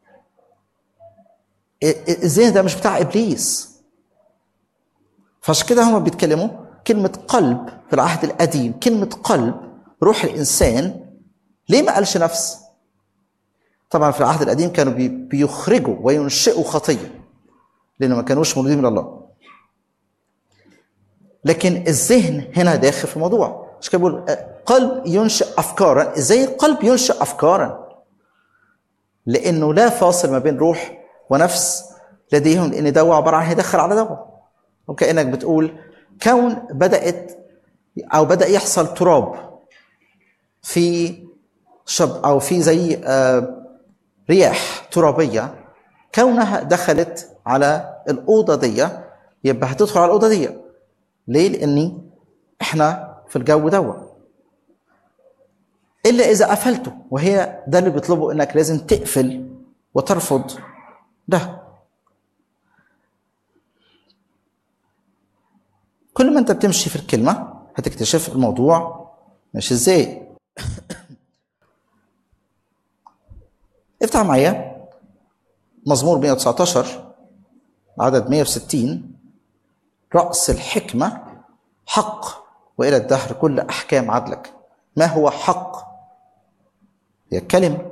الذهن ده مش بتاع ابليس فعشان كده هم بيتكلموا كلمه قلب في العهد القديم كلمه قلب روح الانسان ليه ما قالش نفس؟ طبعا في العهد القديم كانوا بيخرجوا وينشئوا خطيه لانه ما كانوش مولودين من الله. لكن الذهن هنا داخل في الموضوع مش كده بيقول قلب ينشئ افكارا ازاي القلب ينشئ افكارا؟ لانه لا فاصل ما بين روح ونفس لديهم لان ده عباره عن هيدخل على ده وكانك بتقول كون بدات او بدا يحصل تراب في شب او في زي رياح ترابيه كونها دخلت على الاوضه دي يبقى هتدخل على الاوضه دي ليه؟ لاني احنا في الجو دوا الا اذا قفلته وهي ده اللي بيطلبه انك لازم تقفل وترفض ده كل ما انت بتمشي في الكلمه هتكتشف الموضوع ماشي ازاي افتح معايا مزمور 119 عدد 160 رأس الحكمة حق وإلى الدهر كل أحكام عدلك ما هو حق هي الكلمة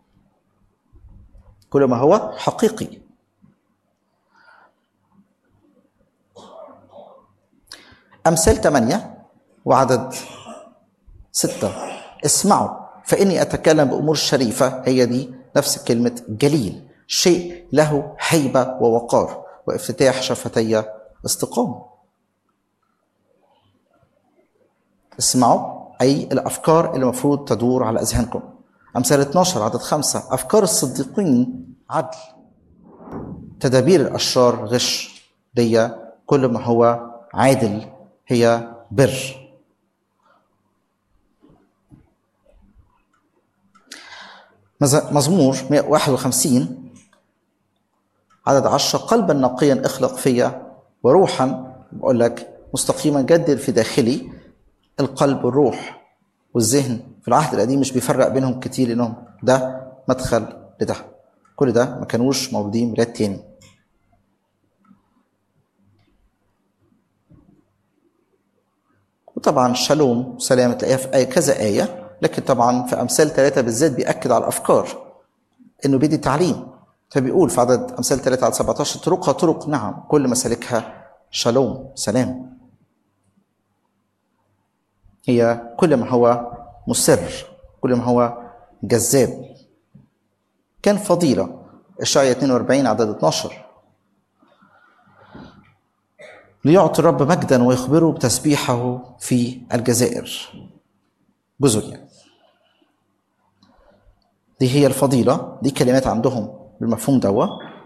كل ما هو حقيقي أمثال ثمانية وعدد ستة اسمعوا فإني أتكلم بأمور شريفة هي دي نفس كلمة جليل شيء له هيبة ووقار وافتتاح شفتي استقامة اسمعوا أي الأفكار اللي المفروض تدور على أذهانكم أمثال 12 عدد خمسة أفكار الصديقين عدل تدابير الأشرار غش دي كل ما هو عادل هي بر مزمور 151 عدد عشرة قلبا نقيا اخلق فيا وروحا بقول لك مستقيما جدد في داخلي القلب والروح والذهن في العهد القديم مش بيفرق بينهم كتير لانهم ده مدخل لده كل ده ما كانوش موجودين ميلاد تاني وطبعا شالوم سلام تلاقيها في آية كذا آية لكن طبعا في أمثال ثلاثة بالذات بيأكد على الأفكار إنه بيدي تعليم فبيقول في عدد أمثال ثلاثة على 17 طرقها طرق نعم كل مسالكها شالوم سلام هي كل ما هو مسر كل ما هو جذاب كان فضيلة إشعياء 42 عدد 12 ليعطي الرب مجدا ويخبره بتسبيحه في الجزائر جزر يعني دي هي الفضيلة دي كلمات عندهم بالمفهوم دوا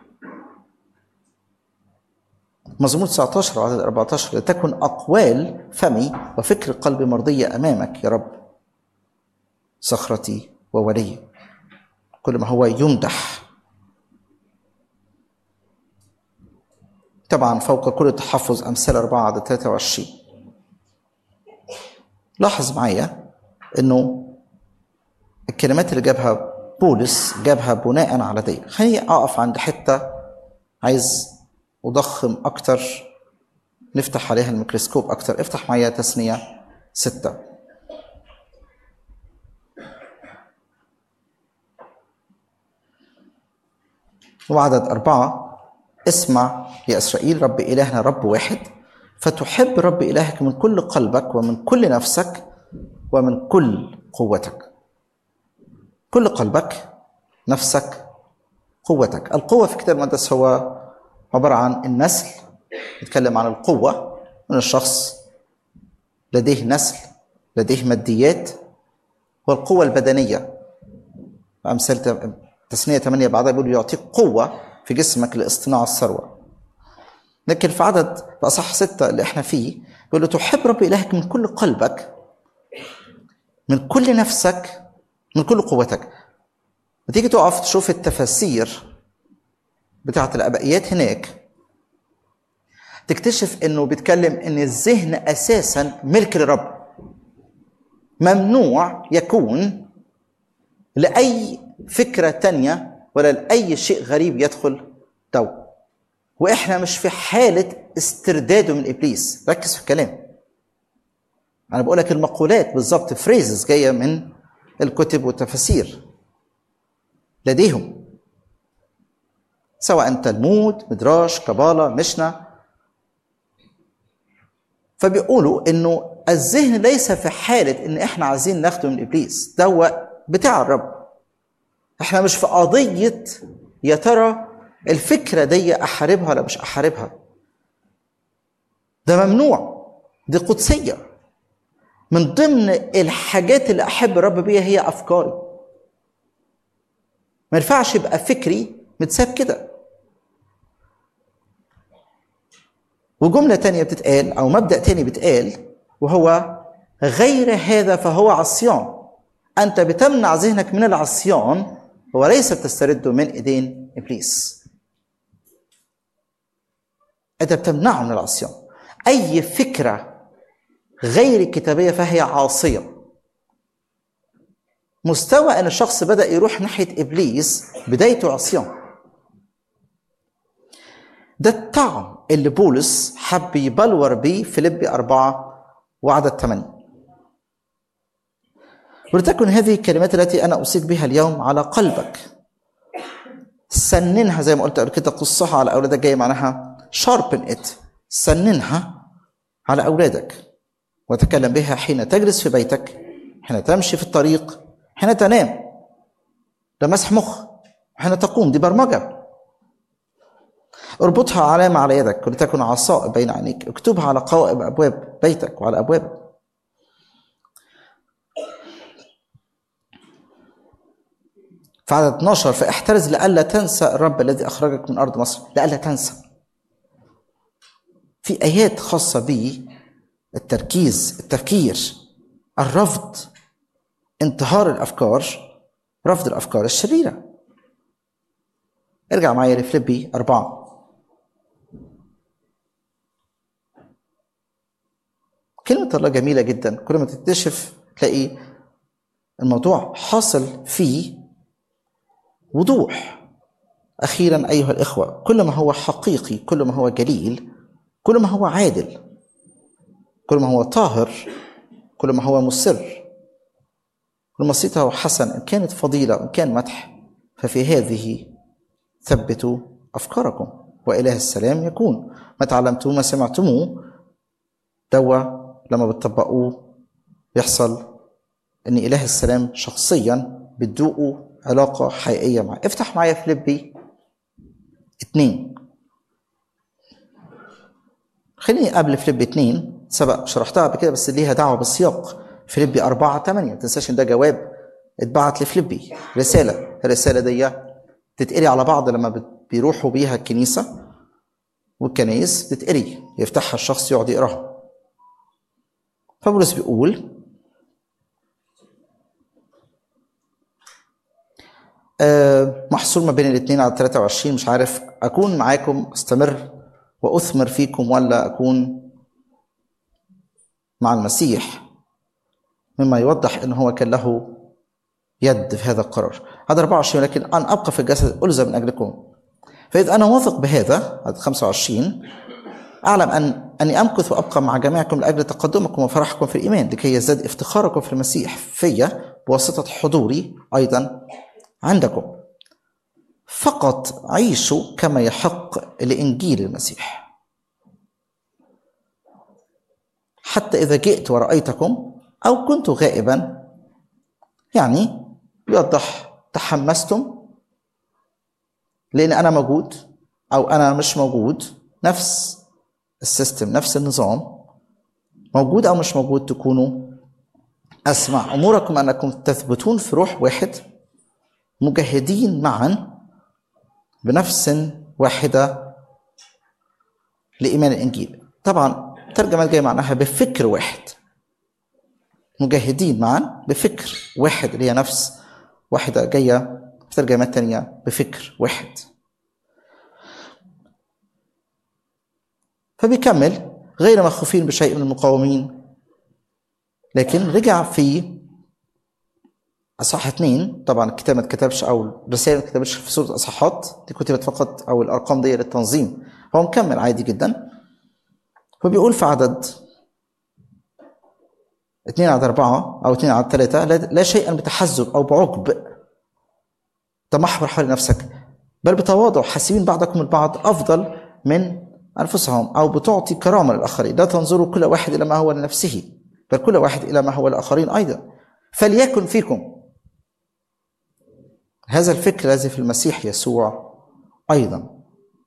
مزمور 19 وعدد 14 لتكن أقوال فمي وفكر قلبي مرضية أمامك يا رب صخرتي وولي كل ما هو يمدح طبعا فوق كل تحفظ أمثال 4 عدد 23 لاحظ معايا انه الكلمات اللي جابها بولس جابها بناء على دي خليني اقف عند حته عايز اضخم اكتر نفتح عليها الميكروسكوب اكتر افتح معايا تثنيه ستة وعدد أربعة اسمع يا إسرائيل رب إلهنا رب واحد فتحب رب إلهك من كل قلبك ومن كل نفسك ومن كل قوتك كل قلبك نفسك قوتك القوة في الكتاب المقدس هو عبارة عن النسل يتكلم عن القوة من الشخص لديه نسل لديه ماديات والقوة البدنية أمثال تسنية 8 بعدها بيقول يعطيك قوة في جسمك لاصطناع الثروة لكن في عدد في أصح ستة اللي احنا فيه بيقول له تحب رب إلهك من كل قلبك من كل نفسك من كل قوتك بتيجي تقف تشوف التفاسير بتاعت الأبائيات هناك تكتشف انه بيتكلم ان الذهن اساسا ملك للرب ممنوع يكون لأي فكرة تانية ولا لأي شيء غريب يدخل تو وإحنا مش في حالة استرداده من إبليس ركز في الكلام أنا بقول لك المقولات بالظبط فريزز جاية من الكتب والتفاسير لديهم سواء تلمود مدراش كبالة مشنا فبيقولوا انه الذهن ليس في حالة ان احنا عايزين ناخده من ابليس ده بتاع الرب احنا مش في قضية يا ترى الفكرة دي احاربها ولا مش احاربها ده ممنوع دي قدسية من ضمن الحاجات اللي احب الرب بيها هي افكاري ما ينفعش يبقى فكري متساب كده وجملة تانية بتتقال أو مبدأ تاني بتقال وهو غير هذا فهو عصيان أنت بتمنع ذهنك من العصيان وليس بتسترده من إيدين إبليس أنت بتمنعه من العصيان أي فكرة غير كتابية فهي عاصية مستوى أن الشخص بدأ يروح ناحية إبليس بدايته عصيان ده الطعم اللي بولس حب يبلور بيه فيليبي أربعة وعدد ثمانية ولتكن هذه الكلمات التي أنا أوصيك بها اليوم على قلبك سننها زي ما قلت قبل كده قصها على أولادك جاي معناها sharpen it سننها على أولادك وتكلم بها حين تجلس في بيتك حين تمشي في الطريق حين تنام ده مسح مخ حين تقوم دي برمجه اربطها علامة على يدك ولتكن عصائب بين عينيك اكتبها على قوائم أبواب بيتك وعلى أبوابك في عدد 12 فاحترز لئلا تنسى الرب الذي أخرجك من أرض مصر لئلا تنسى في آيات خاصة بالتركيز التفكير الرفض انتهار الأفكار رفض الأفكار الشريرة ارجع معايا لفليبي أربعة كلمة الله جميلة جدا كل ما تكتشف تلاقي الموضوع حاصل فيه وضوح أخيرا أيها الإخوة كل ما هو حقيقي كل ما هو جليل كل ما هو عادل كل ما هو طاهر كل ما هو مسر كل ما صيته حسن إن كانت فضيلة إن كان مدح ففي هذه ثبتوا أفكاركم وإله السلام يكون ما تعلمتوه ما سمعتموه دوا لما بتطبقوه بيحصل ان اله السلام شخصيا بتدوقوا علاقة حقيقية معاه افتح معايا فيليبي اتنين خليني قبل فيليبي اتنين سبق شرحتها قبل كده بس ليها دعوة بالسياق فيليبي أربعة تمانية ما تنساش إن ده جواب اتبعت لفليبي رسالة الرسالة دي تتقري على بعض لما بت- بيروحوا بيها الكنيسة والكنايس تتقري يفتحها الشخص يقعد يقراها فبولس بيقول آه، محصور ما بين الاثنين على 23 مش عارف اكون معاكم استمر واثمر فيكم ولا اكون مع المسيح مما يوضح ان هو كان له يد في هذا القرار هذا 24 لكن ان ابقى في الجسد الزم من اجلكم فاذا انا واثق بهذا هذا 25 اعلم ان اني امكث وابقى مع جميعكم لاجل تقدمكم وفرحكم في الايمان لكي يزداد افتخاركم في المسيح فيا بواسطه حضوري ايضا عندكم فقط عيشوا كما يحق لانجيل المسيح حتى اذا جئت ورايتكم او كنت غائبا يعني يوضح تحمستم لان انا موجود او انا مش موجود نفس السيستم نفس النظام موجود او مش موجود تكونوا اسمع اموركم انكم تثبتون في روح واحد مجاهدين معا بنفس واحده لايمان الانجيل طبعا الترجمه الجايه معناها بفكر واحد مجاهدين معا بفكر واحد اللي هي نفس واحده جايه في ترجمات تانية بفكر واحد فبيكمل غير مخوفين بشيء من المقاومين لكن رجع في اصحاح اثنين طبعا الكتاب ما اتكتبش او الرسائل ما اتكتبتش في صوره اصحاحات دي كتبت فقط او الارقام دي للتنظيم هو مكمل عادي جدا فبيقول في عدد اثنين عدد أربعة أو اثنين عدد ثلاثة لا, لا شيئا بتحزب أو بعجب تمحور حول نفسك بل بتواضع حاسبين بعضكم البعض أفضل من أنفسهم أو بتعطي كرامة للآخرين لا تنظروا كل واحد إلى ما هو لنفسه بل كل واحد إلى ما هو للآخرين أيضا فليكن فيكم هذا الفكر الذي في المسيح يسوع أيضا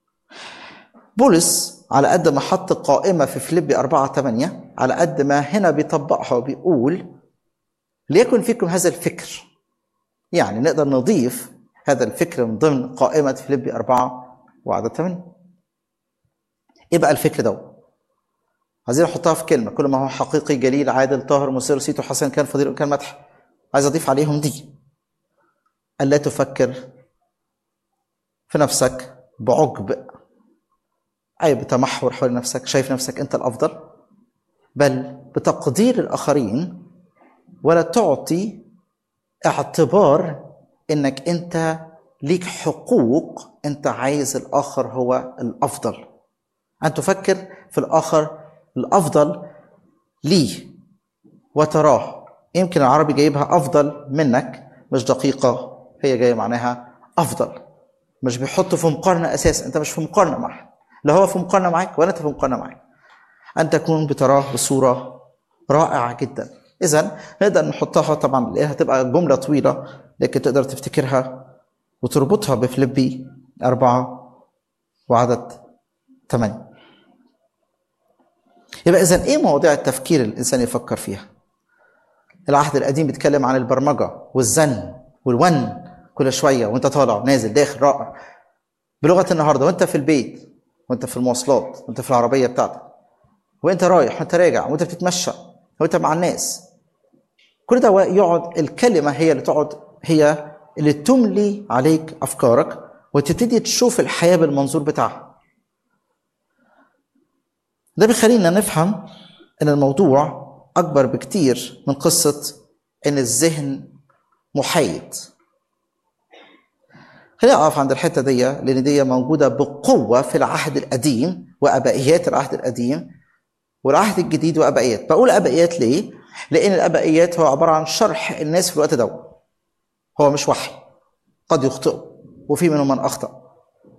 بولس على قد ما حط قائمة في فيليبي 4 8 على قد ما هنا بيطبقها وبيقول ليكن فيكم هذا الفكر يعني نقدر نضيف هذا الفكر من ضمن قائمة فيليبي 4 وعدد 8 ايه بقى الفكر ده؟ عايزين نحطها في كلمة كل ما هو حقيقي جليل عادل طاهر مسير سيتو حسن كان فضيل كان مدح عايز اضيف عليهم دي ألا تفكر في نفسك بعجب أي بتمحور حول نفسك شايف نفسك أنت الأفضل بل بتقدير الآخرين ولا تعطي اعتبار انك انت ليك حقوق انت عايز الاخر هو الافضل ان تفكر في الاخر الافضل ليه وتراه يمكن العربي جايبها افضل منك مش دقيقه هي جايه معناها افضل مش بيحطوا في مقارنه اساسا انت مش في مقارنه معه لا هو في مقارنه معاك ولا انت في مقارنه معاه ان تكون بتراه بصوره رائعه جدا اذا نقدر نحطها طبعا لانها هتبقى جمله طويله لكن تقدر تفتكرها وتربطها بفليبي أربعة وعدد ثمانية يبقى إذا إيه مواضيع التفكير اللي الإنسان يفكر فيها؟ العهد القديم بيتكلم عن البرمجة والزن والون كل شوية وأنت طالع نازل داخل رائع بلغة النهاردة وأنت في البيت وأنت في المواصلات وأنت في العربية بتاعتك وأنت رايح وأنت راجع وأنت بتتمشى وأنت مع الناس كل ده يقعد الكلمة هي اللي تقعد هي اللي تملي عليك أفكارك وتبتدي تشوف الحياة بالمنظور بتاعها ده بيخلينا نفهم ان الموضوع اكبر بكتير من قصه ان الذهن محايد خلينا اقف عند الحته دي لان دي موجوده بقوه في العهد القديم وابائيات العهد القديم والعهد الجديد وابائيات بقول ابائيات ليه لان الابائيات هو عباره عن شرح الناس في الوقت ده هو مش وحي قد يخطئوا وفي منهم من اخطا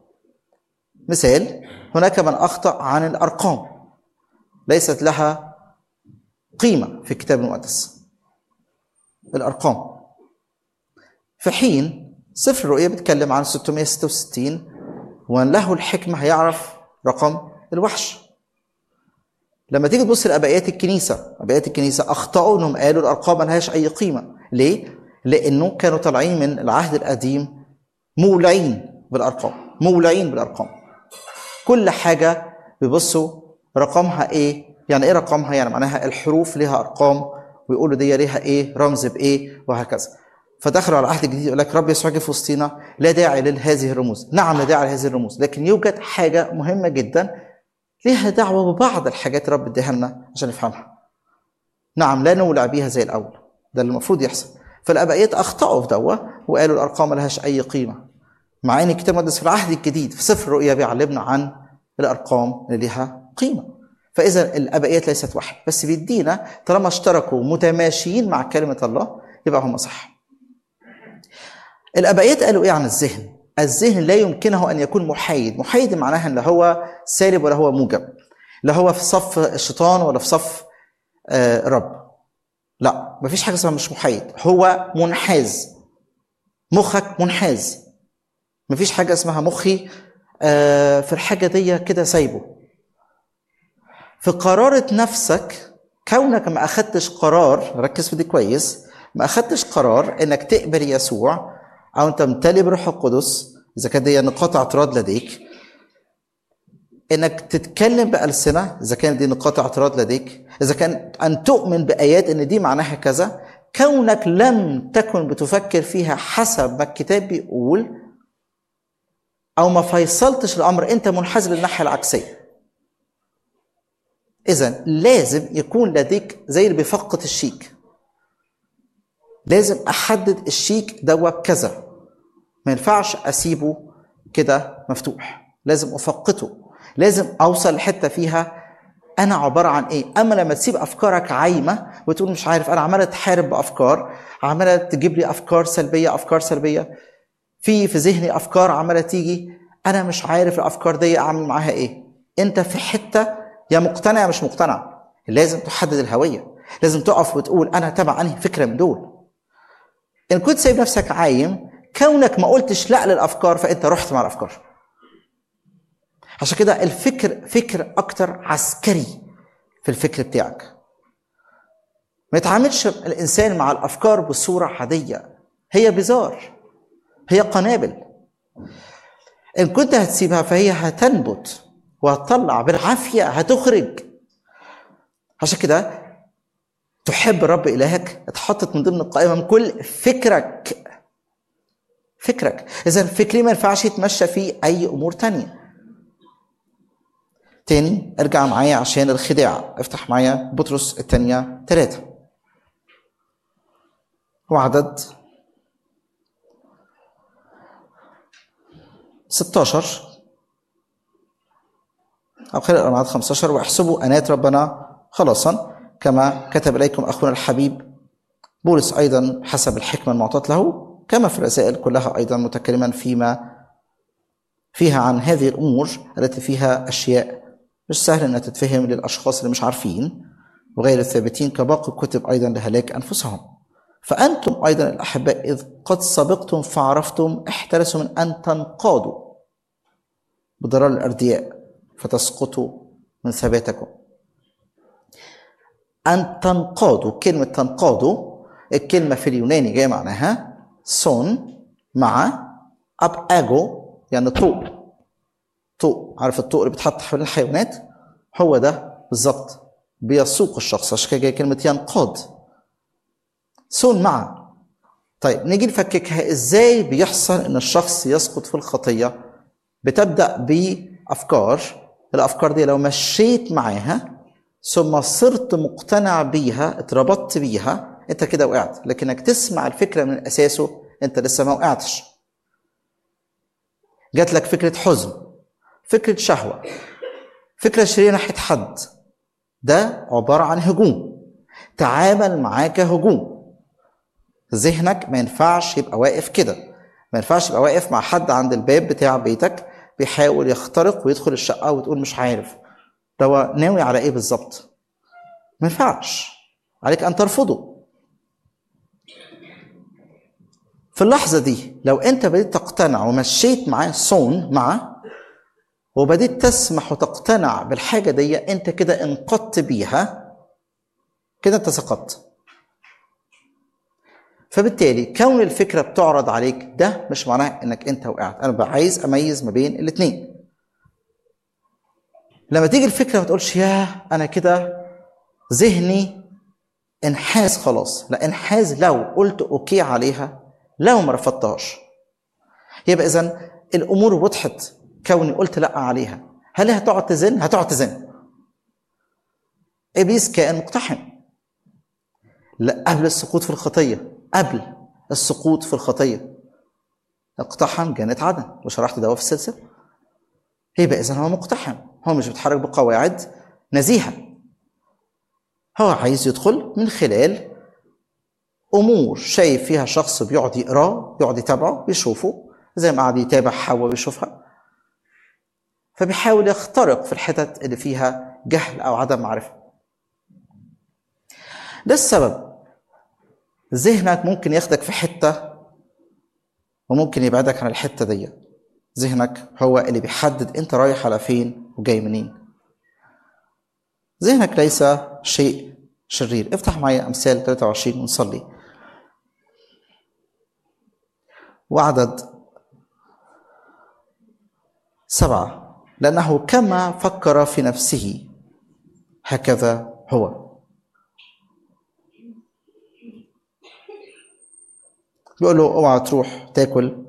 مثال هناك من اخطا عن الارقام ليست لها قيمة في الكتاب المقدس الأرقام في حين سفر الرؤيا بيتكلم عن 666 ومن له الحكمة هيعرف رقم الوحش لما تيجي تبص لأبائيات الكنيسة أبائيات الكنيسة أخطأوا إنهم قالوا الأرقام ما لهاش أي قيمة ليه؟ لانه كانوا طالعين من العهد القديم مولعين بالارقام مولعين بالارقام كل حاجه بيبصوا رقمها ايه يعني ايه رقمها يعني معناها الحروف ليها ارقام ويقولوا دي ليها ايه رمز بايه وهكذا فدخلوا على العهد الجديد يقول لك رب يسوع جه في وسطينا لا داعي لهذه الرموز نعم لا داعي لهذه الرموز لكن يوجد حاجه مهمه جدا ليها دعوه ببعض الحاجات رب اديها لنا عشان نفهمها نعم لا نولع بيها زي الاول ده اللي المفروض يحصل فالابائيات اخطاوا في دوه وقالوا الارقام ملهاش اي قيمه مع ان الكتاب المقدس في العهد الجديد في سفر الرؤيا بيعلمنا عن الارقام اللي ليها قيمه فاذا الابائيات ليست واحد بس بيدينا طالما اشتركوا متماشيين مع كلمه الله يبقى هم صح الابائيات قالوا ايه عن الذهن الذهن لا يمكنه ان يكون محايد محايد معناها لا هو سالب ولا هو موجب لا هو في صف الشيطان ولا في صف آه رب لا مفيش حاجه اسمها مش محايد هو منحاز مخك منحاز مفيش حاجه اسمها مخي آه في الحاجه دي كده سايبه في قرارة نفسك كونك ما أخدتش قرار ركز في دي كويس ما أخدتش قرار إنك تقبل يسوع أو أنت ممتلئ بروح القدس إذا كانت دي نقاط اعتراض لديك إنك تتكلم بألسنة إذا كانت دي نقاط اعتراض لديك إذا كان أن تؤمن بآيات إن دي معناها كذا كونك لم تكن بتفكر فيها حسب ما الكتاب بيقول أو ما فيصلتش الأمر أنت منحاز للناحية العكسية إذا لازم يكون لديك زي اللي بيفقد الشيك لازم أحدد الشيك دوا بكذا ما ينفعش أسيبه كده مفتوح لازم أفقته لازم أوصل لحتة فيها أنا عبارة عن إيه أما لما تسيب أفكارك عايمة وتقول مش عارف أنا عمالة تحارب بأفكار عمالة تجيب لي أفكار سلبية أفكار سلبية في في ذهني أفكار عمالة تيجي أنا مش عارف الأفكار دي أعمل معاها إيه أنت في حتة يا مقتنع يا مش مقتنع لازم تحدد الهوية لازم تقف وتقول أنا تبع أنهي فكرة من دول إن كنت سايب نفسك عايم كونك ما قلتش لا للأفكار فأنت رحت مع الأفكار عشان كده الفكر فكر أكتر عسكري في الفكر بتاعك ما يتعاملش الإنسان مع الأفكار بصورة عادية هي بزار هي قنابل إن كنت هتسيبها فهي هتنبت وهتطلع بالعافيه هتخرج عشان كده تحب الرب الهك اتحطت من ضمن القائمه من كل فكرك فكرك اذا فكري ما ينفعش يتمشى فيه اي امور تانية تاني ارجع معايا عشان الخداع افتح معايا بطرس الثانية ثلاثة وعدد 16 أو خلال الأنعاد 15 واحسبوا أنات ربنا خلاصا كما كتب إليكم أخونا الحبيب بولس أيضا حسب الحكمة المعطاة له كما في الرسائل كلها أيضا متكلما فيما فيها عن هذه الأمور التي فيها أشياء مش سهل أنها تتفهم للأشخاص اللي مش عارفين وغير الثابتين كباقي الكتب أيضا لهلاك أنفسهم فأنتم أيضا الأحباء إذ قد سبقتم فعرفتم احترسوا من أن تنقادوا بضرر الأردياء فتسقطوا من ثباتكم أن تنقادوا كلمة تنقادوا الكلمة في اليوناني جاية معناها سون مع أب أجو يعني طوق طوق عارف الطوق اللي بيتحط حوالين الحيوانات هو ده بالظبط بيسوق الشخص عشان كده جايه كلمة ينقاد سون مع طيب نيجي نفككها ازاي بيحصل ان الشخص يسقط في الخطية بتبدأ بأفكار الافكار دي لو مشيت معاها ثم صرت مقتنع بيها اتربطت بيها انت كده وقعت لكنك تسمع الفكره من اساسه انت لسه ما وقعتش جات لك فكره حزن فكره شهوه فكره شريره ناحيه حد ده عباره عن هجوم تعامل معاه كهجوم ذهنك ما ينفعش يبقى واقف كده ما ينفعش يبقى واقف مع حد عند الباب بتاع بيتك بيحاول يخترق ويدخل الشقة وتقول مش عارف ده هو ناوي على ايه بالظبط ما ينفعش عليك ان ترفضه في اللحظة دي لو انت بديت تقتنع ومشيت معاه صون معه وبديت تسمح وتقتنع بالحاجة دي انت كده انقضت بيها كده انت سقطت فبالتالي كون الفكره بتعرض عليك ده مش معناه انك انت وقعت انا بقى عايز اميز ما بين الاثنين لما تيجي الفكره ما تقولش يا انا كده ذهني انحاز خلاص لا انحاز لو قلت اوكي عليها لو ما رفضتهاش يبقى اذا الامور وضحت كوني قلت لا عليها هل هتقعد تزن هتقعد تزن ابليس كائن مقتحم لا قبل السقوط في الخطيه قبل السقوط في الخطيه اقتحم جنة عدن وشرحت ده في السلسله يبقى اذا هو مقتحم هو مش بيتحرك بقواعد نزيهه هو عايز يدخل من خلال امور شايف فيها شخص بيقعد يقراه يقعد يتابعه بيشوفه زي ما قعد يتابع حواء بيشوفها فبيحاول يخترق في الحتت اللي فيها جهل او عدم معرفه ده السبب ذهنك ممكن ياخدك في حته وممكن يبعدك عن الحته دي ذهنك هو اللي بيحدد انت رايح على فين وجاي منين ذهنك ليس شيء شرير افتح معي امثال 23 ونصلي وعدد سبعة لأنه كما فكر في نفسه هكذا هو بيقول له اوعى تروح تاكل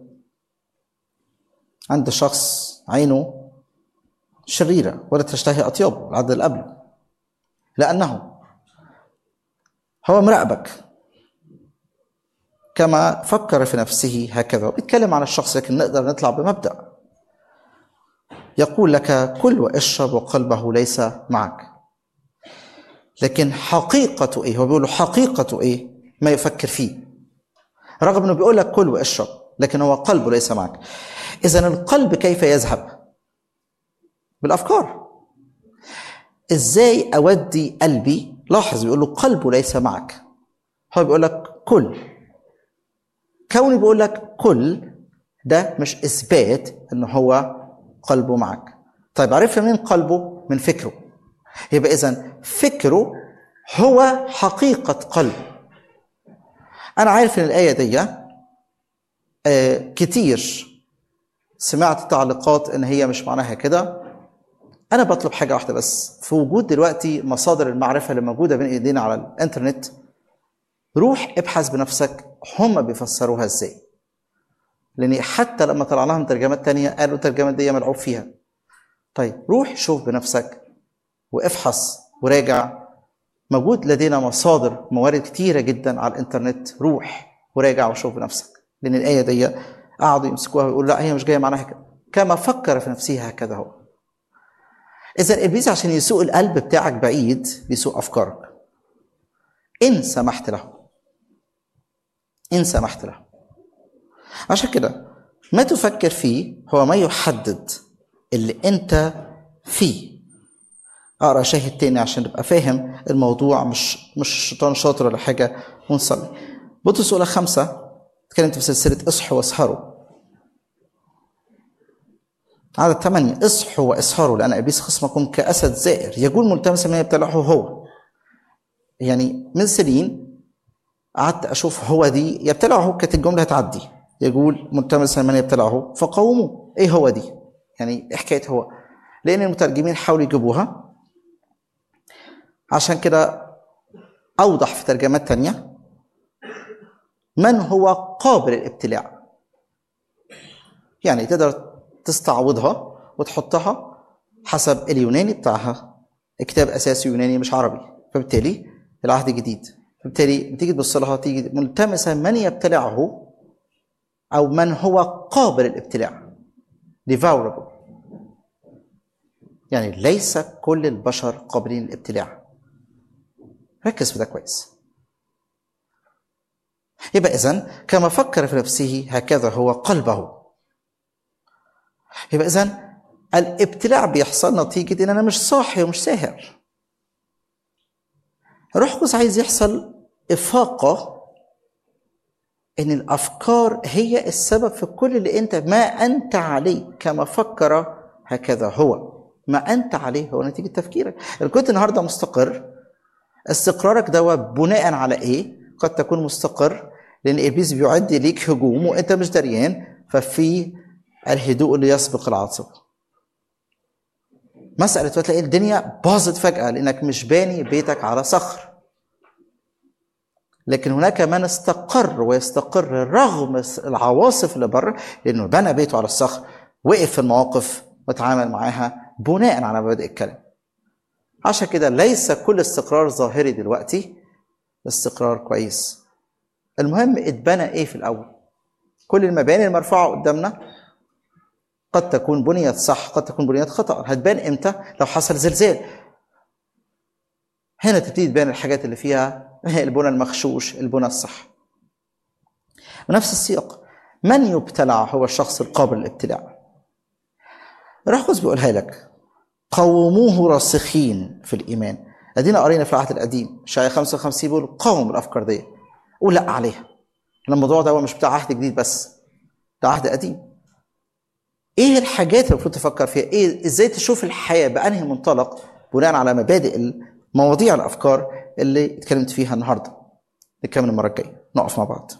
عند شخص عينه شريرة ولا تشتهي أطيابه العدد اللي قبله لأنه هو مراقبك كما فكر في نفسه هكذا وبيتكلم عن الشخص لكن نقدر نطلع بمبدأ يقول لك كل واشرب وقلبه ليس معك لكن حقيقة ايه هو بيقول له حقيقة ايه ما يفكر فيه رغم انه بيقول لك كل واشرب لكن هو قلبه ليس معك اذا القلب كيف يذهب بالافكار ازاي اودي قلبي لاحظ بيقول له قلبه ليس معك هو بيقول لك كل كوني بيقول لك كل ده مش اثبات ان هو قلبه معك طيب عرفنا منين قلبه من فكره يبقى اذا فكره هو حقيقه قلبه انا عارف ان الايه دي آه كتير سمعت تعليقات ان هي مش معناها كده انا بطلب حاجه واحده بس في وجود دلوقتي مصادر المعرفه اللي موجوده بين ايدينا على الانترنت روح ابحث بنفسك هم بيفسروها ازاي لان حتى لما طلعناها من ترجمات تانية قالوا الترجمه دي ملعوب فيها طيب روح شوف بنفسك وافحص وراجع موجود لدينا مصادر موارد كتيرة جدا على الانترنت روح وراجع وشوف بنفسك لان الآية دي قعدوا يمسكوها ويقولوا لا هي مش جاية معناها كده كما فكر في نفسه هكذا هو إذا إبليس عشان يسوق القلب بتاعك بعيد بيسوق أفكارك إن سمحت له إن سمحت له عشان كده ما تفكر فيه هو ما يحدد اللي أنت فيه اقرا شاهد تاني عشان تبقى فاهم الموضوع مش مش شيطان شاطر ولا حاجه ونصلي بطرس اولى خمسه اتكلمت في سلسله اصحوا واسهروا عدد ثمانية اصحوا واسهروا لأن إبليس خصمكم كأسد زائر يقول ملتمسا ما يبتلعه هو يعني من سنين قعدت أشوف هو دي يبتلعه كانت الجملة هتعدي يقول ملتمسا من يبتلعه فقوموا إيه هو دي يعني إيه حكاية هو لأن المترجمين حاولوا يجيبوها عشان كده أوضح في ترجمات تانية من هو قابل الابتلاع يعني تقدر تستعوضها وتحطها حسب اليوناني بتاعها كتاب أساسي يوناني مش عربي فبالتالي العهد جديد فبالتالي تيجي تبص لها تيجي ملتمسة من يبتلعه أو من هو قابل الابتلاع devourable يعني ليس كل البشر قابلين للابتلاع ركز في ده كويس يبقى إذن كما فكر في نفسه هكذا هو قلبه يبقى إذن الابتلاع بيحصل نتيجة إن أنا مش صاحي ومش ساهر روح قدس عايز يحصل إفاقة إن الأفكار هي السبب في كل اللي أنت ما أنت عليه كما فكر هكذا هو ما أنت عليه هو نتيجة تفكيرك إن كنت النهاردة مستقر استقرارك ده بناء على ايه؟ قد تكون مستقر لان ابليس بيعد ليك هجوم وانت مش دريان ففي الهدوء اللي يسبق العاصفه مسألة تلاقي الدنيا باظت فجأة لأنك مش باني بيتك على صخر لكن هناك من استقر ويستقر رغم العواصف اللي بره لأنه بنى بيته على الصخر وقف في المواقف وتعامل معاها بناء على مبادئ الكلام عشان كده ليس كل استقرار ظاهري دلوقتي استقرار كويس المهم اتبنى ايه في الاول كل المباني المرفوعه قدامنا قد تكون بنيت صح قد تكون بنيت خطا هتبان امتى لو حصل زلزال هنا تبتدي تبان الحاجات اللي فيها البنى المغشوش البنى الصح بنفس السياق من يبتلع هو الشخص القابل للابتلاع روح القدس بيقولها لك قوموه راسخين في الايمان ادينا قرينا في العهد القديم شاي 55 بيقول قاوم الافكار دي قول لا عليها الموضوع ده هو مش بتاع عهد جديد بس ده عهد قديم ايه الحاجات اللي المفروض تفكر فيها ايه ازاي تشوف الحياه بانهي منطلق بناء على مبادئ مواضيع الافكار اللي اتكلمت فيها النهارده نكمل المره الجايه نقف مع بعض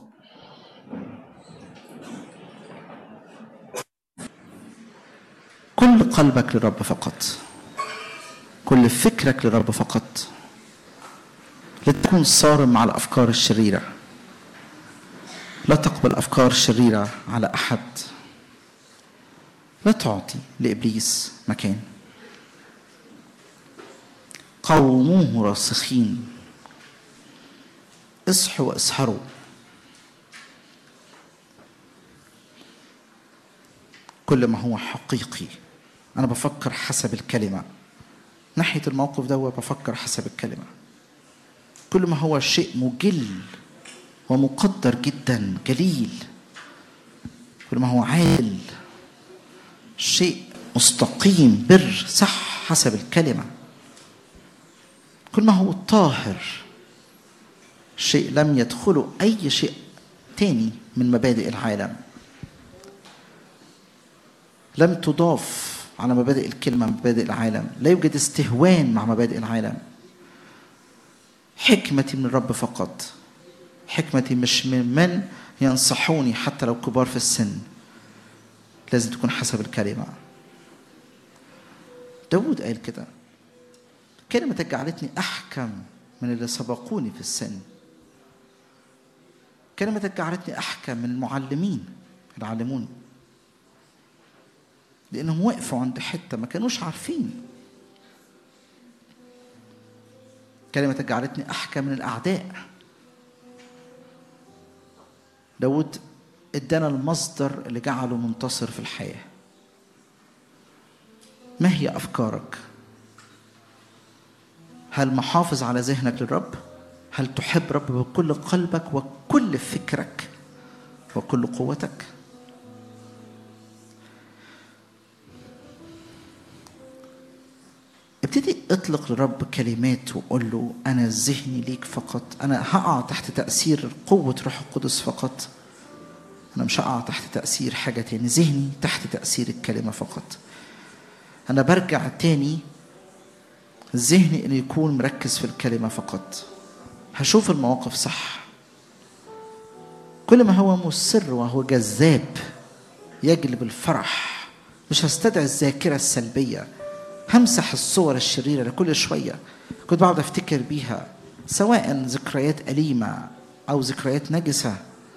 كل قلبك للرب فقط كل فكرك للرب فقط لتكون صارم مع الافكار الشريره لا تقبل افكار شريره على احد لا تعطي لابليس مكان قوموه راسخين اصحوا واسهروا كل ما هو حقيقي انا بفكر حسب الكلمه ناحيه الموقف ده بفكر حسب الكلمه كل ما هو شيء مجل ومقدر جدا جليل كل ما هو عادل شيء مستقيم بر صح حسب الكلمه كل ما هو طاهر شيء لم يدخله اي شيء تاني من مبادئ العالم لم تضاف على مبادئ الكلمه مبادئ العالم لا يوجد استهوان مع مبادئ العالم حكمتي من الرب فقط حكمتي مش من من ينصحوني حتى لو كبار في السن لازم تكون حسب الكلمة داود قال كده كلمة جعلتني أحكم من اللي سبقوني في السن كلمة جعلتني أحكم من المعلمين اللي علموني لأنهم وقفوا عند حتة ما كانوش عارفين كلمة جعلتني أحكم من الأعداء داود ادانا المصدر اللي جعله منتصر في الحياة ما هي أفكارك؟ هل محافظ على ذهنك للرب؟ هل تحب رب بكل قلبك وكل فكرك وكل قوتك؟ ابتدي اطلق لرب كلمات وقول له انا ذهني ليك فقط انا هقع تحت تاثير قوه روح القدس فقط انا مش هقع تحت تاثير حاجه تاني ذهني تحت تاثير الكلمه فقط انا برجع تاني ذهني انه يكون مركز في الكلمه فقط هشوف المواقف صح كل ما هو مسر وهو جذاب يجلب الفرح مش هستدعي الذاكره السلبيه همسح الصور الشريرة لكل شوية كنت بقعد أفتكر بيها سواء ذكريات أليمة أو ذكريات نجسة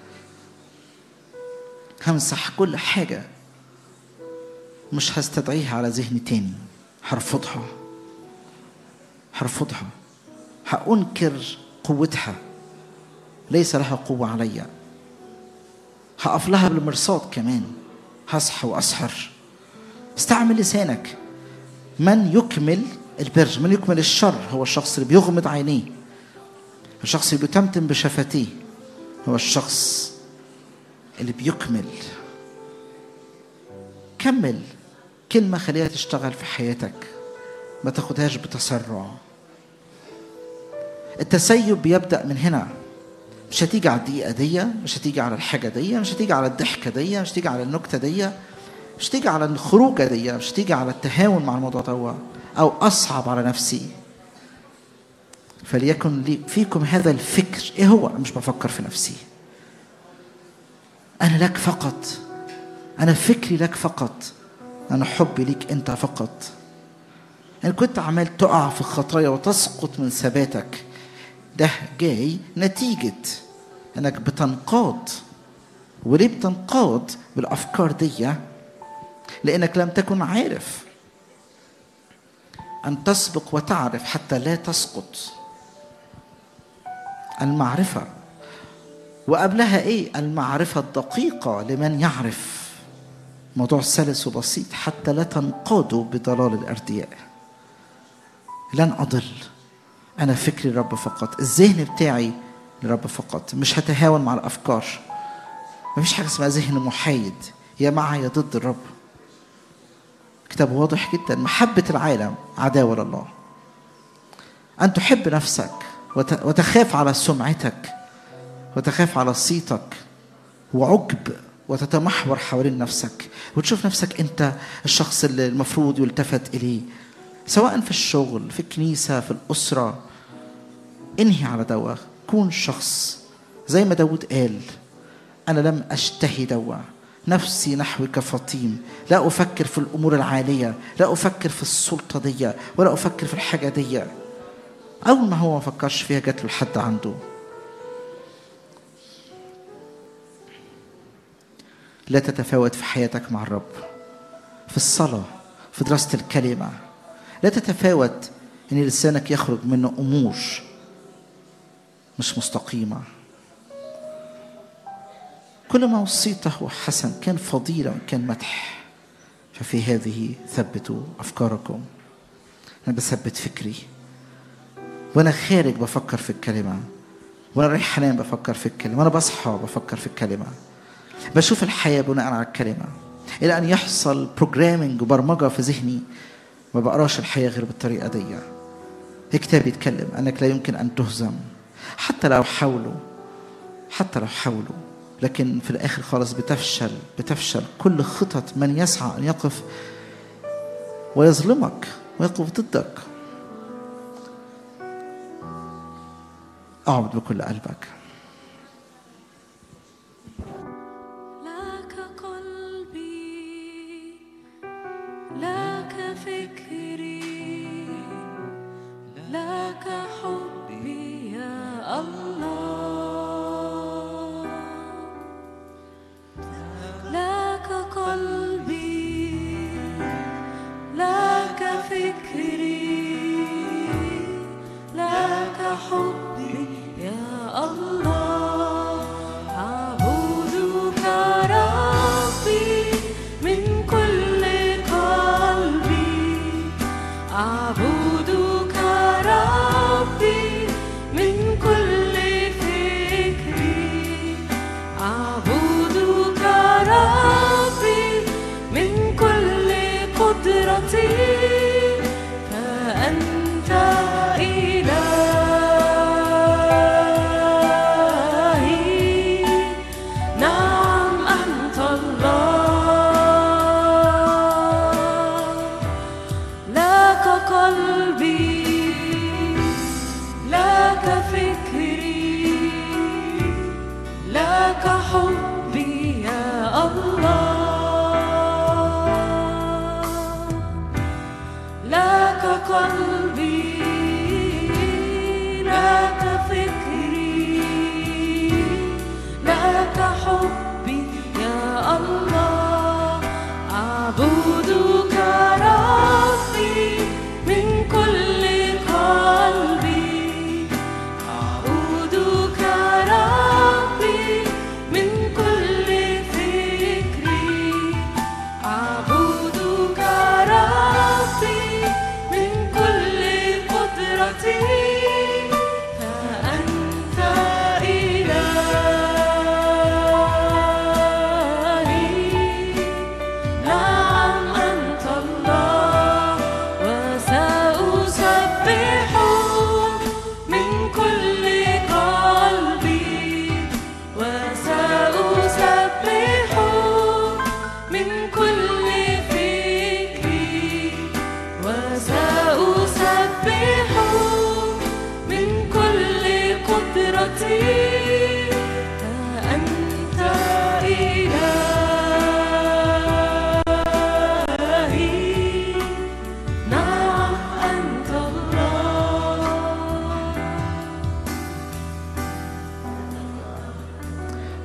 همسح كل حاجة مش هستدعيها على ذهني تاني هرفضها هرفضها هأنكر قوتها ليس لها قوة عليا هقف لها بالمرصاد كمان هصحى وأسحر استعمل لسانك من يكمل البر من يكمل الشر هو الشخص اللي بيغمض عينيه الشخص اللي بيتمتم بشفتيه هو الشخص اللي بيكمل كمل كلمة خليها تشتغل في حياتك ما تاخدهاش بتسرع التسيب بيبدأ من هنا مش هتيجي على الدقيقة دي مش هتيجي على الحاجة دي مش هتيجي على الضحكة دي مش هتيجي على النكتة دي مش تيجي على الخروجة دي مش تيجي على التهاون مع الموضوع ده أو أصعب على نفسي فليكن لي فيكم هذا الفكر إيه هو مش بفكر في نفسي لك فقط أنا فكري لك فقط أنا حبي ليك أنت فقط إن كنت عمال تقع في الخطايا وتسقط من ثباتك ده جاي نتيجة إنك بتنقاد وليه بتنقاد بالأفكار دي لأنك لم تكن عارف أن تسبق وتعرف حتى لا تسقط المعرفة وقبلها إيه المعرفة الدقيقة لمن يعرف موضوع سلس وبسيط حتى لا تنقادوا بضلال الأردياء لن أضل أنا فكري الرب فقط الذهن بتاعي للرب فقط مش هتهاون مع الأفكار مفيش حاجة اسمها ذهن محايد يا مع يا ضد الرب كتاب واضح جدا محبة العالم عداوة لله أن تحب نفسك وتخاف على سمعتك وتخاف على صيتك وعجب وتتمحور حوالين نفسك وتشوف نفسك أنت الشخص اللي المفروض يلتفت إليه سواء في الشغل في الكنيسة في الأسرة انهي على دوا كون شخص زي ما داود قال أنا لم أشتهي دوا نفسي نحوك فطيم لا أفكر في الأمور العالية لا أفكر في السلطة دي ولا أفكر في الحاجة دي أول ما هو ما فكرش فيها جات له لحد عنده لا تتفاوت في حياتك مع الرب في الصلاة في دراسة الكلمة لا تتفاوت ان لسانك يخرج منه امور مش مستقيمه كل ما وصيته حسن كان فضيله وكان مدح ففي هذه ثبتوا افكاركم انا بثبت فكري وانا خارج بفكر في الكلمه وانا رايح انام بفكر في الكلمه وانا بصحى بفكر في الكلمه بشوف الحياه بناء على الكلمه الى ان يحصل بروجرامينج وبرمجه في ذهني ما بقراش الحياة غير بالطريقة دي الكتاب يتكلم أنك لا يمكن أن تهزم حتى لو حاولوا حتى لو حاولوا لكن في الآخر خالص بتفشل بتفشل كل خطط من يسعى أن يقف ويظلمك ويقف ضدك اعبد بكل قلبك لك قلبي لك فكري لك حبي يا الله لك قلبي لك فكري لك حبي يا الله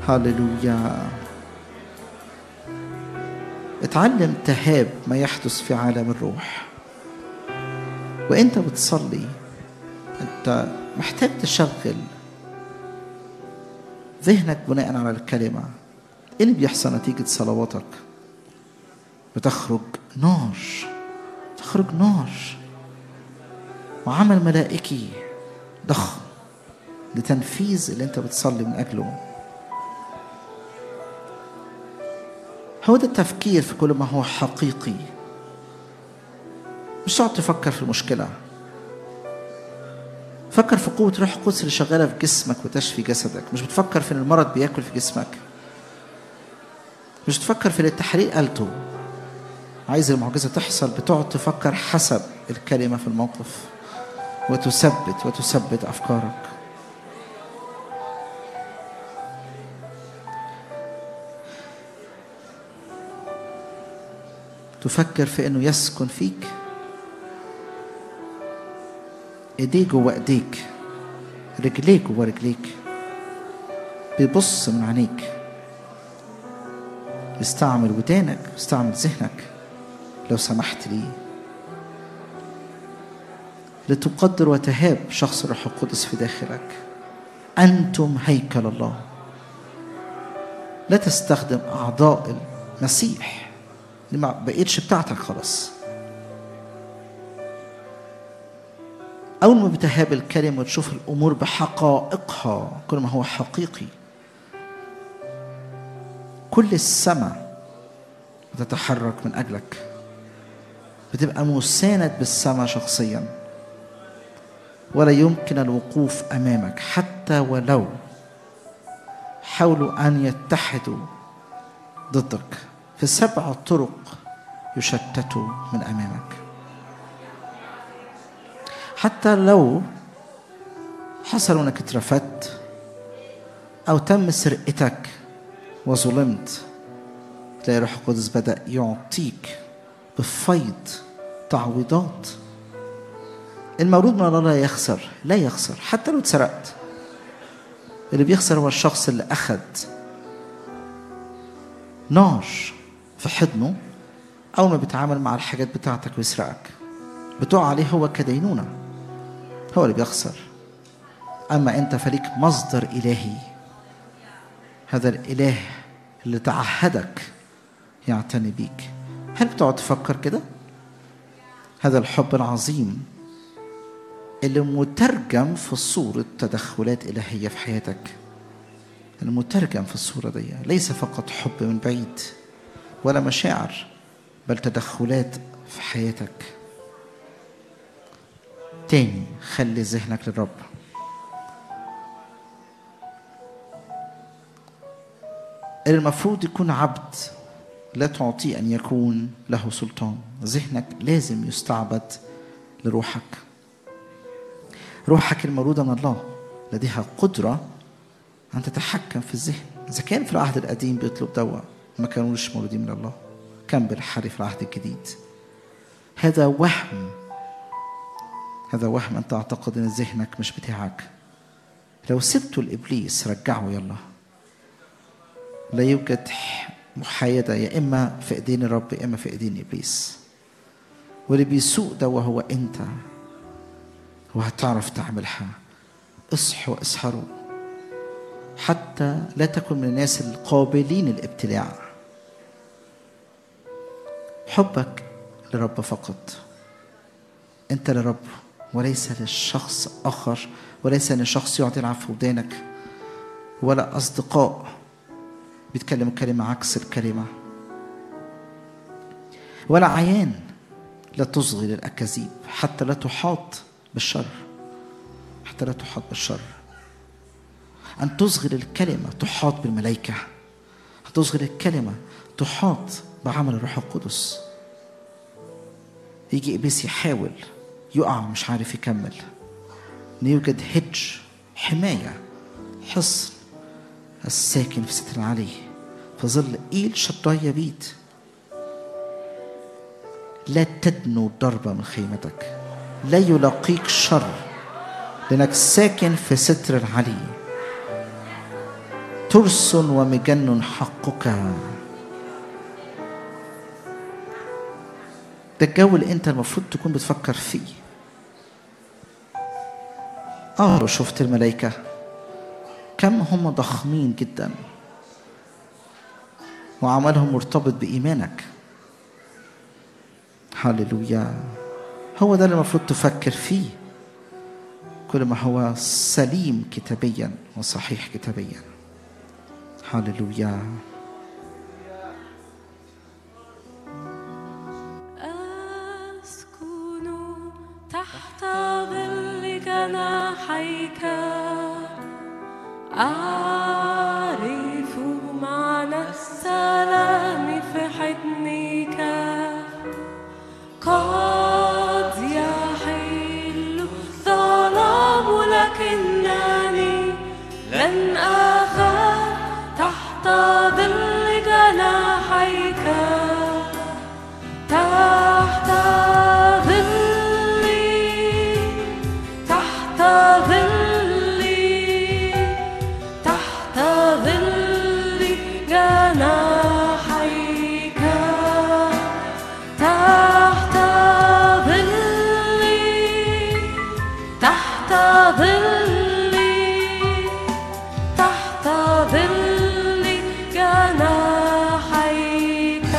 هللويا اتعلم تهاب ما يحدث في عالم الروح وانت بتصلي انت محتاج تشغل ذهنك بناء على الكلمة ايه اللي بيحصل نتيجة صلواتك بتخرج نار تخرج نار وعمل ملائكي ضخم لتنفيذ اللي انت بتصلي من اجله هو ده التفكير في كل ما هو حقيقي مش تقعد تفكر في المشكلة فكر في قوة روح القدس اللي شغالة في جسمك وتشفي جسدك مش بتفكر في ان المرض بياكل في جسمك مش تفكر في اللي التحريق قالته عايز المعجزة تحصل بتقعد تفكر حسب الكلمة في الموقف وتثبت وتثبت أفكارك تفكر في انه يسكن فيك ايديه جوه ايديك رجليك جوه رجليك بيبص من عينيك استعمل ودانك استعمل ذهنك لو سمحت لي لتقدر وتهاب شخص الروح القدس في داخلك انتم هيكل الله لا تستخدم اعضاء المسيح اللي ما بقيتش بتاعتك خلاص أول ما بتهاب الكلمة وتشوف الأمور بحقائقها كل ما هو حقيقي كل السماء بتتحرك من أجلك بتبقى مساند بالسماء شخصيا ولا يمكن الوقوف أمامك حتى ولو حاولوا أن يتحدوا ضدك في سبع طرق يشتتوا من امامك حتى لو حصل انك اترفدت او تم سرقتك وظلمت تلاقي الروح القدس بدا يعطيك بفيض تعويضات المولود من الله لا يخسر لا يخسر حتى لو اتسرقت اللي بيخسر هو الشخص اللي اخذ نار في حضنه أول ما بيتعامل مع الحاجات بتاعتك ويسرقك بتقع عليه هو كدينونة هو اللي بيخسر أما أنت فليك مصدر إلهي هذا الإله اللي تعهدك يعتني بيك هل بتقعد تفكر كده؟ هذا الحب العظيم اللي مترجم في صورة تدخلات إلهية في حياتك المترجم في الصورة دي ليس فقط حب من بعيد ولا مشاعر بل تدخلات في حياتك تاني خلي ذهنك للرب المفروض يكون عبد لا تعطيه أن يكون له سلطان ذهنك لازم يستعبد لروحك روحك المولودة من الله لديها قدرة أن تتحكم في الذهن إذا كان في العهد القديم بيطلب دواء ما كانوش مولودين من الله كان بالحري في العهد الجديد هذا وهم هذا وهم أن تعتقد أن ذهنك مش بتاعك لو سبته لإبليس رجعه يلا لا يوجد محايدة يا إما في إيدين الرب يا إما في إيدين إبليس واللي بيسوق ده وهو أنت وهتعرف تعملها اصحوا اسهروا حتى لا تكن من الناس القابلين الابتلاع حبك لرب فقط انت لرب وليس للشخص اخر وليس ان الشخص يقعد يلعب في ودانك ولا اصدقاء بيتكلموا كلمه عكس الكلمه ولا عيان لا تصغي للاكاذيب حتى لا تحاط بالشر حتى لا تحاط بالشر أن تصغي للكلمة تحاط بالملائكة أن تصغي للكلمة تحاط بعمل الروح القدس يجي إبليس يحاول يقع مش عارف يكمل إن يوجد هج حماية حصن الساكن في ستر العلي فظل إيل شطاي يبيت لا تدنو ضربة من خيمتك لا يلاقيك شر لأنك ساكن في ستر العلي ترس ومجن حقك ده الجو اللي انت المفروض تكون بتفكر فيه اه لو شفت الملائكة كم هم ضخمين جدا وعملهم مرتبط بإيمانك هللويا هو ده اللي المفروض تفكر فيه كل ما هو سليم كتابيا وصحيح كتابيا هللويا أسكن تحت ظل جناحيك أعرف معنى السلام في حضنك قد يحل الظلام لكنني لن أخاف تحت ظل جناحيك تحت ظلي تحت ظلي تحت ظل جناحيك تحت ظلي تحت ظلي تحت ظل جناحيك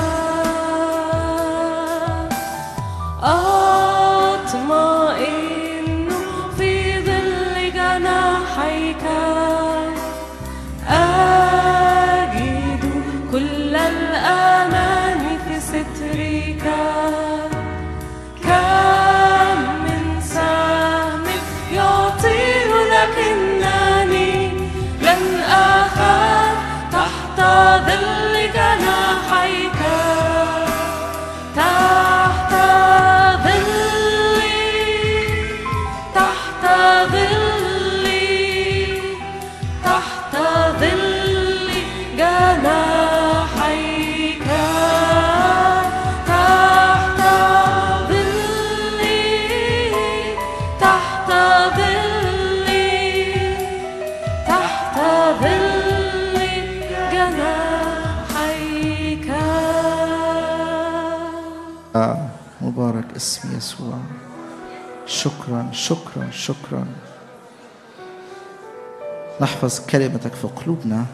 أطمئن في ظل جناحيك أجد كل الأمان في سترك كم من سهم يطير لكنني لن أخاف تحت ظل جناحيك تحت ظلي تحت ظلي تحت ظل جناحيك تحت ظلي تحت ظلي تحت ظل جناحيك آه مبارك اسم يسوع شكرا شكرا شكرا نحفظ كلمتك في قلوبنا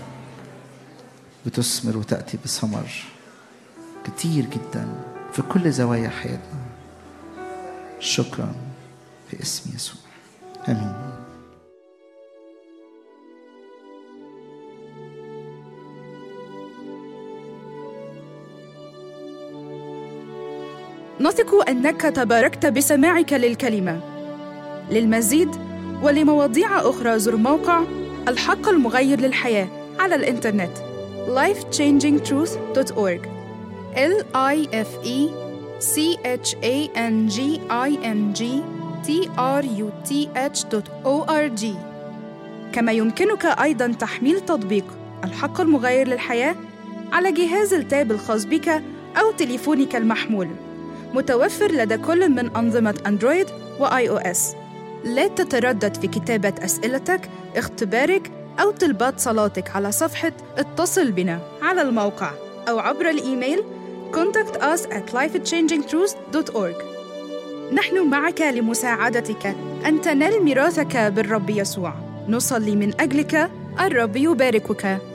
بتثمر وتأتي بثمر كتير جدا في كل زوايا حياتنا شكرا في اسم يسوع امين نثق انك تباركت بسماعك للكلمه للمزيد ولمواضيع اخرى زر موقع الحق المغير للحياه على الانترنت lifechangingtruth.org l i f e c h a n g i n g t r u t h.org كما يمكنك ايضا تحميل تطبيق الحق المغير للحياه على جهاز التاب الخاص بك او تليفونك المحمول متوفر لدى كل من أنظمة أندرويد وآي أو إس. لا تتردد في كتابة أسئلتك، اختبارك أو طلبات صلاتك على صفحة اتصل بنا على الموقع أو عبر الإيميل contact us at lifechangingtruth.org نحن معك لمساعدتك أن تنال ميراثك بالرب يسوع نصلي من أجلك الرب يباركك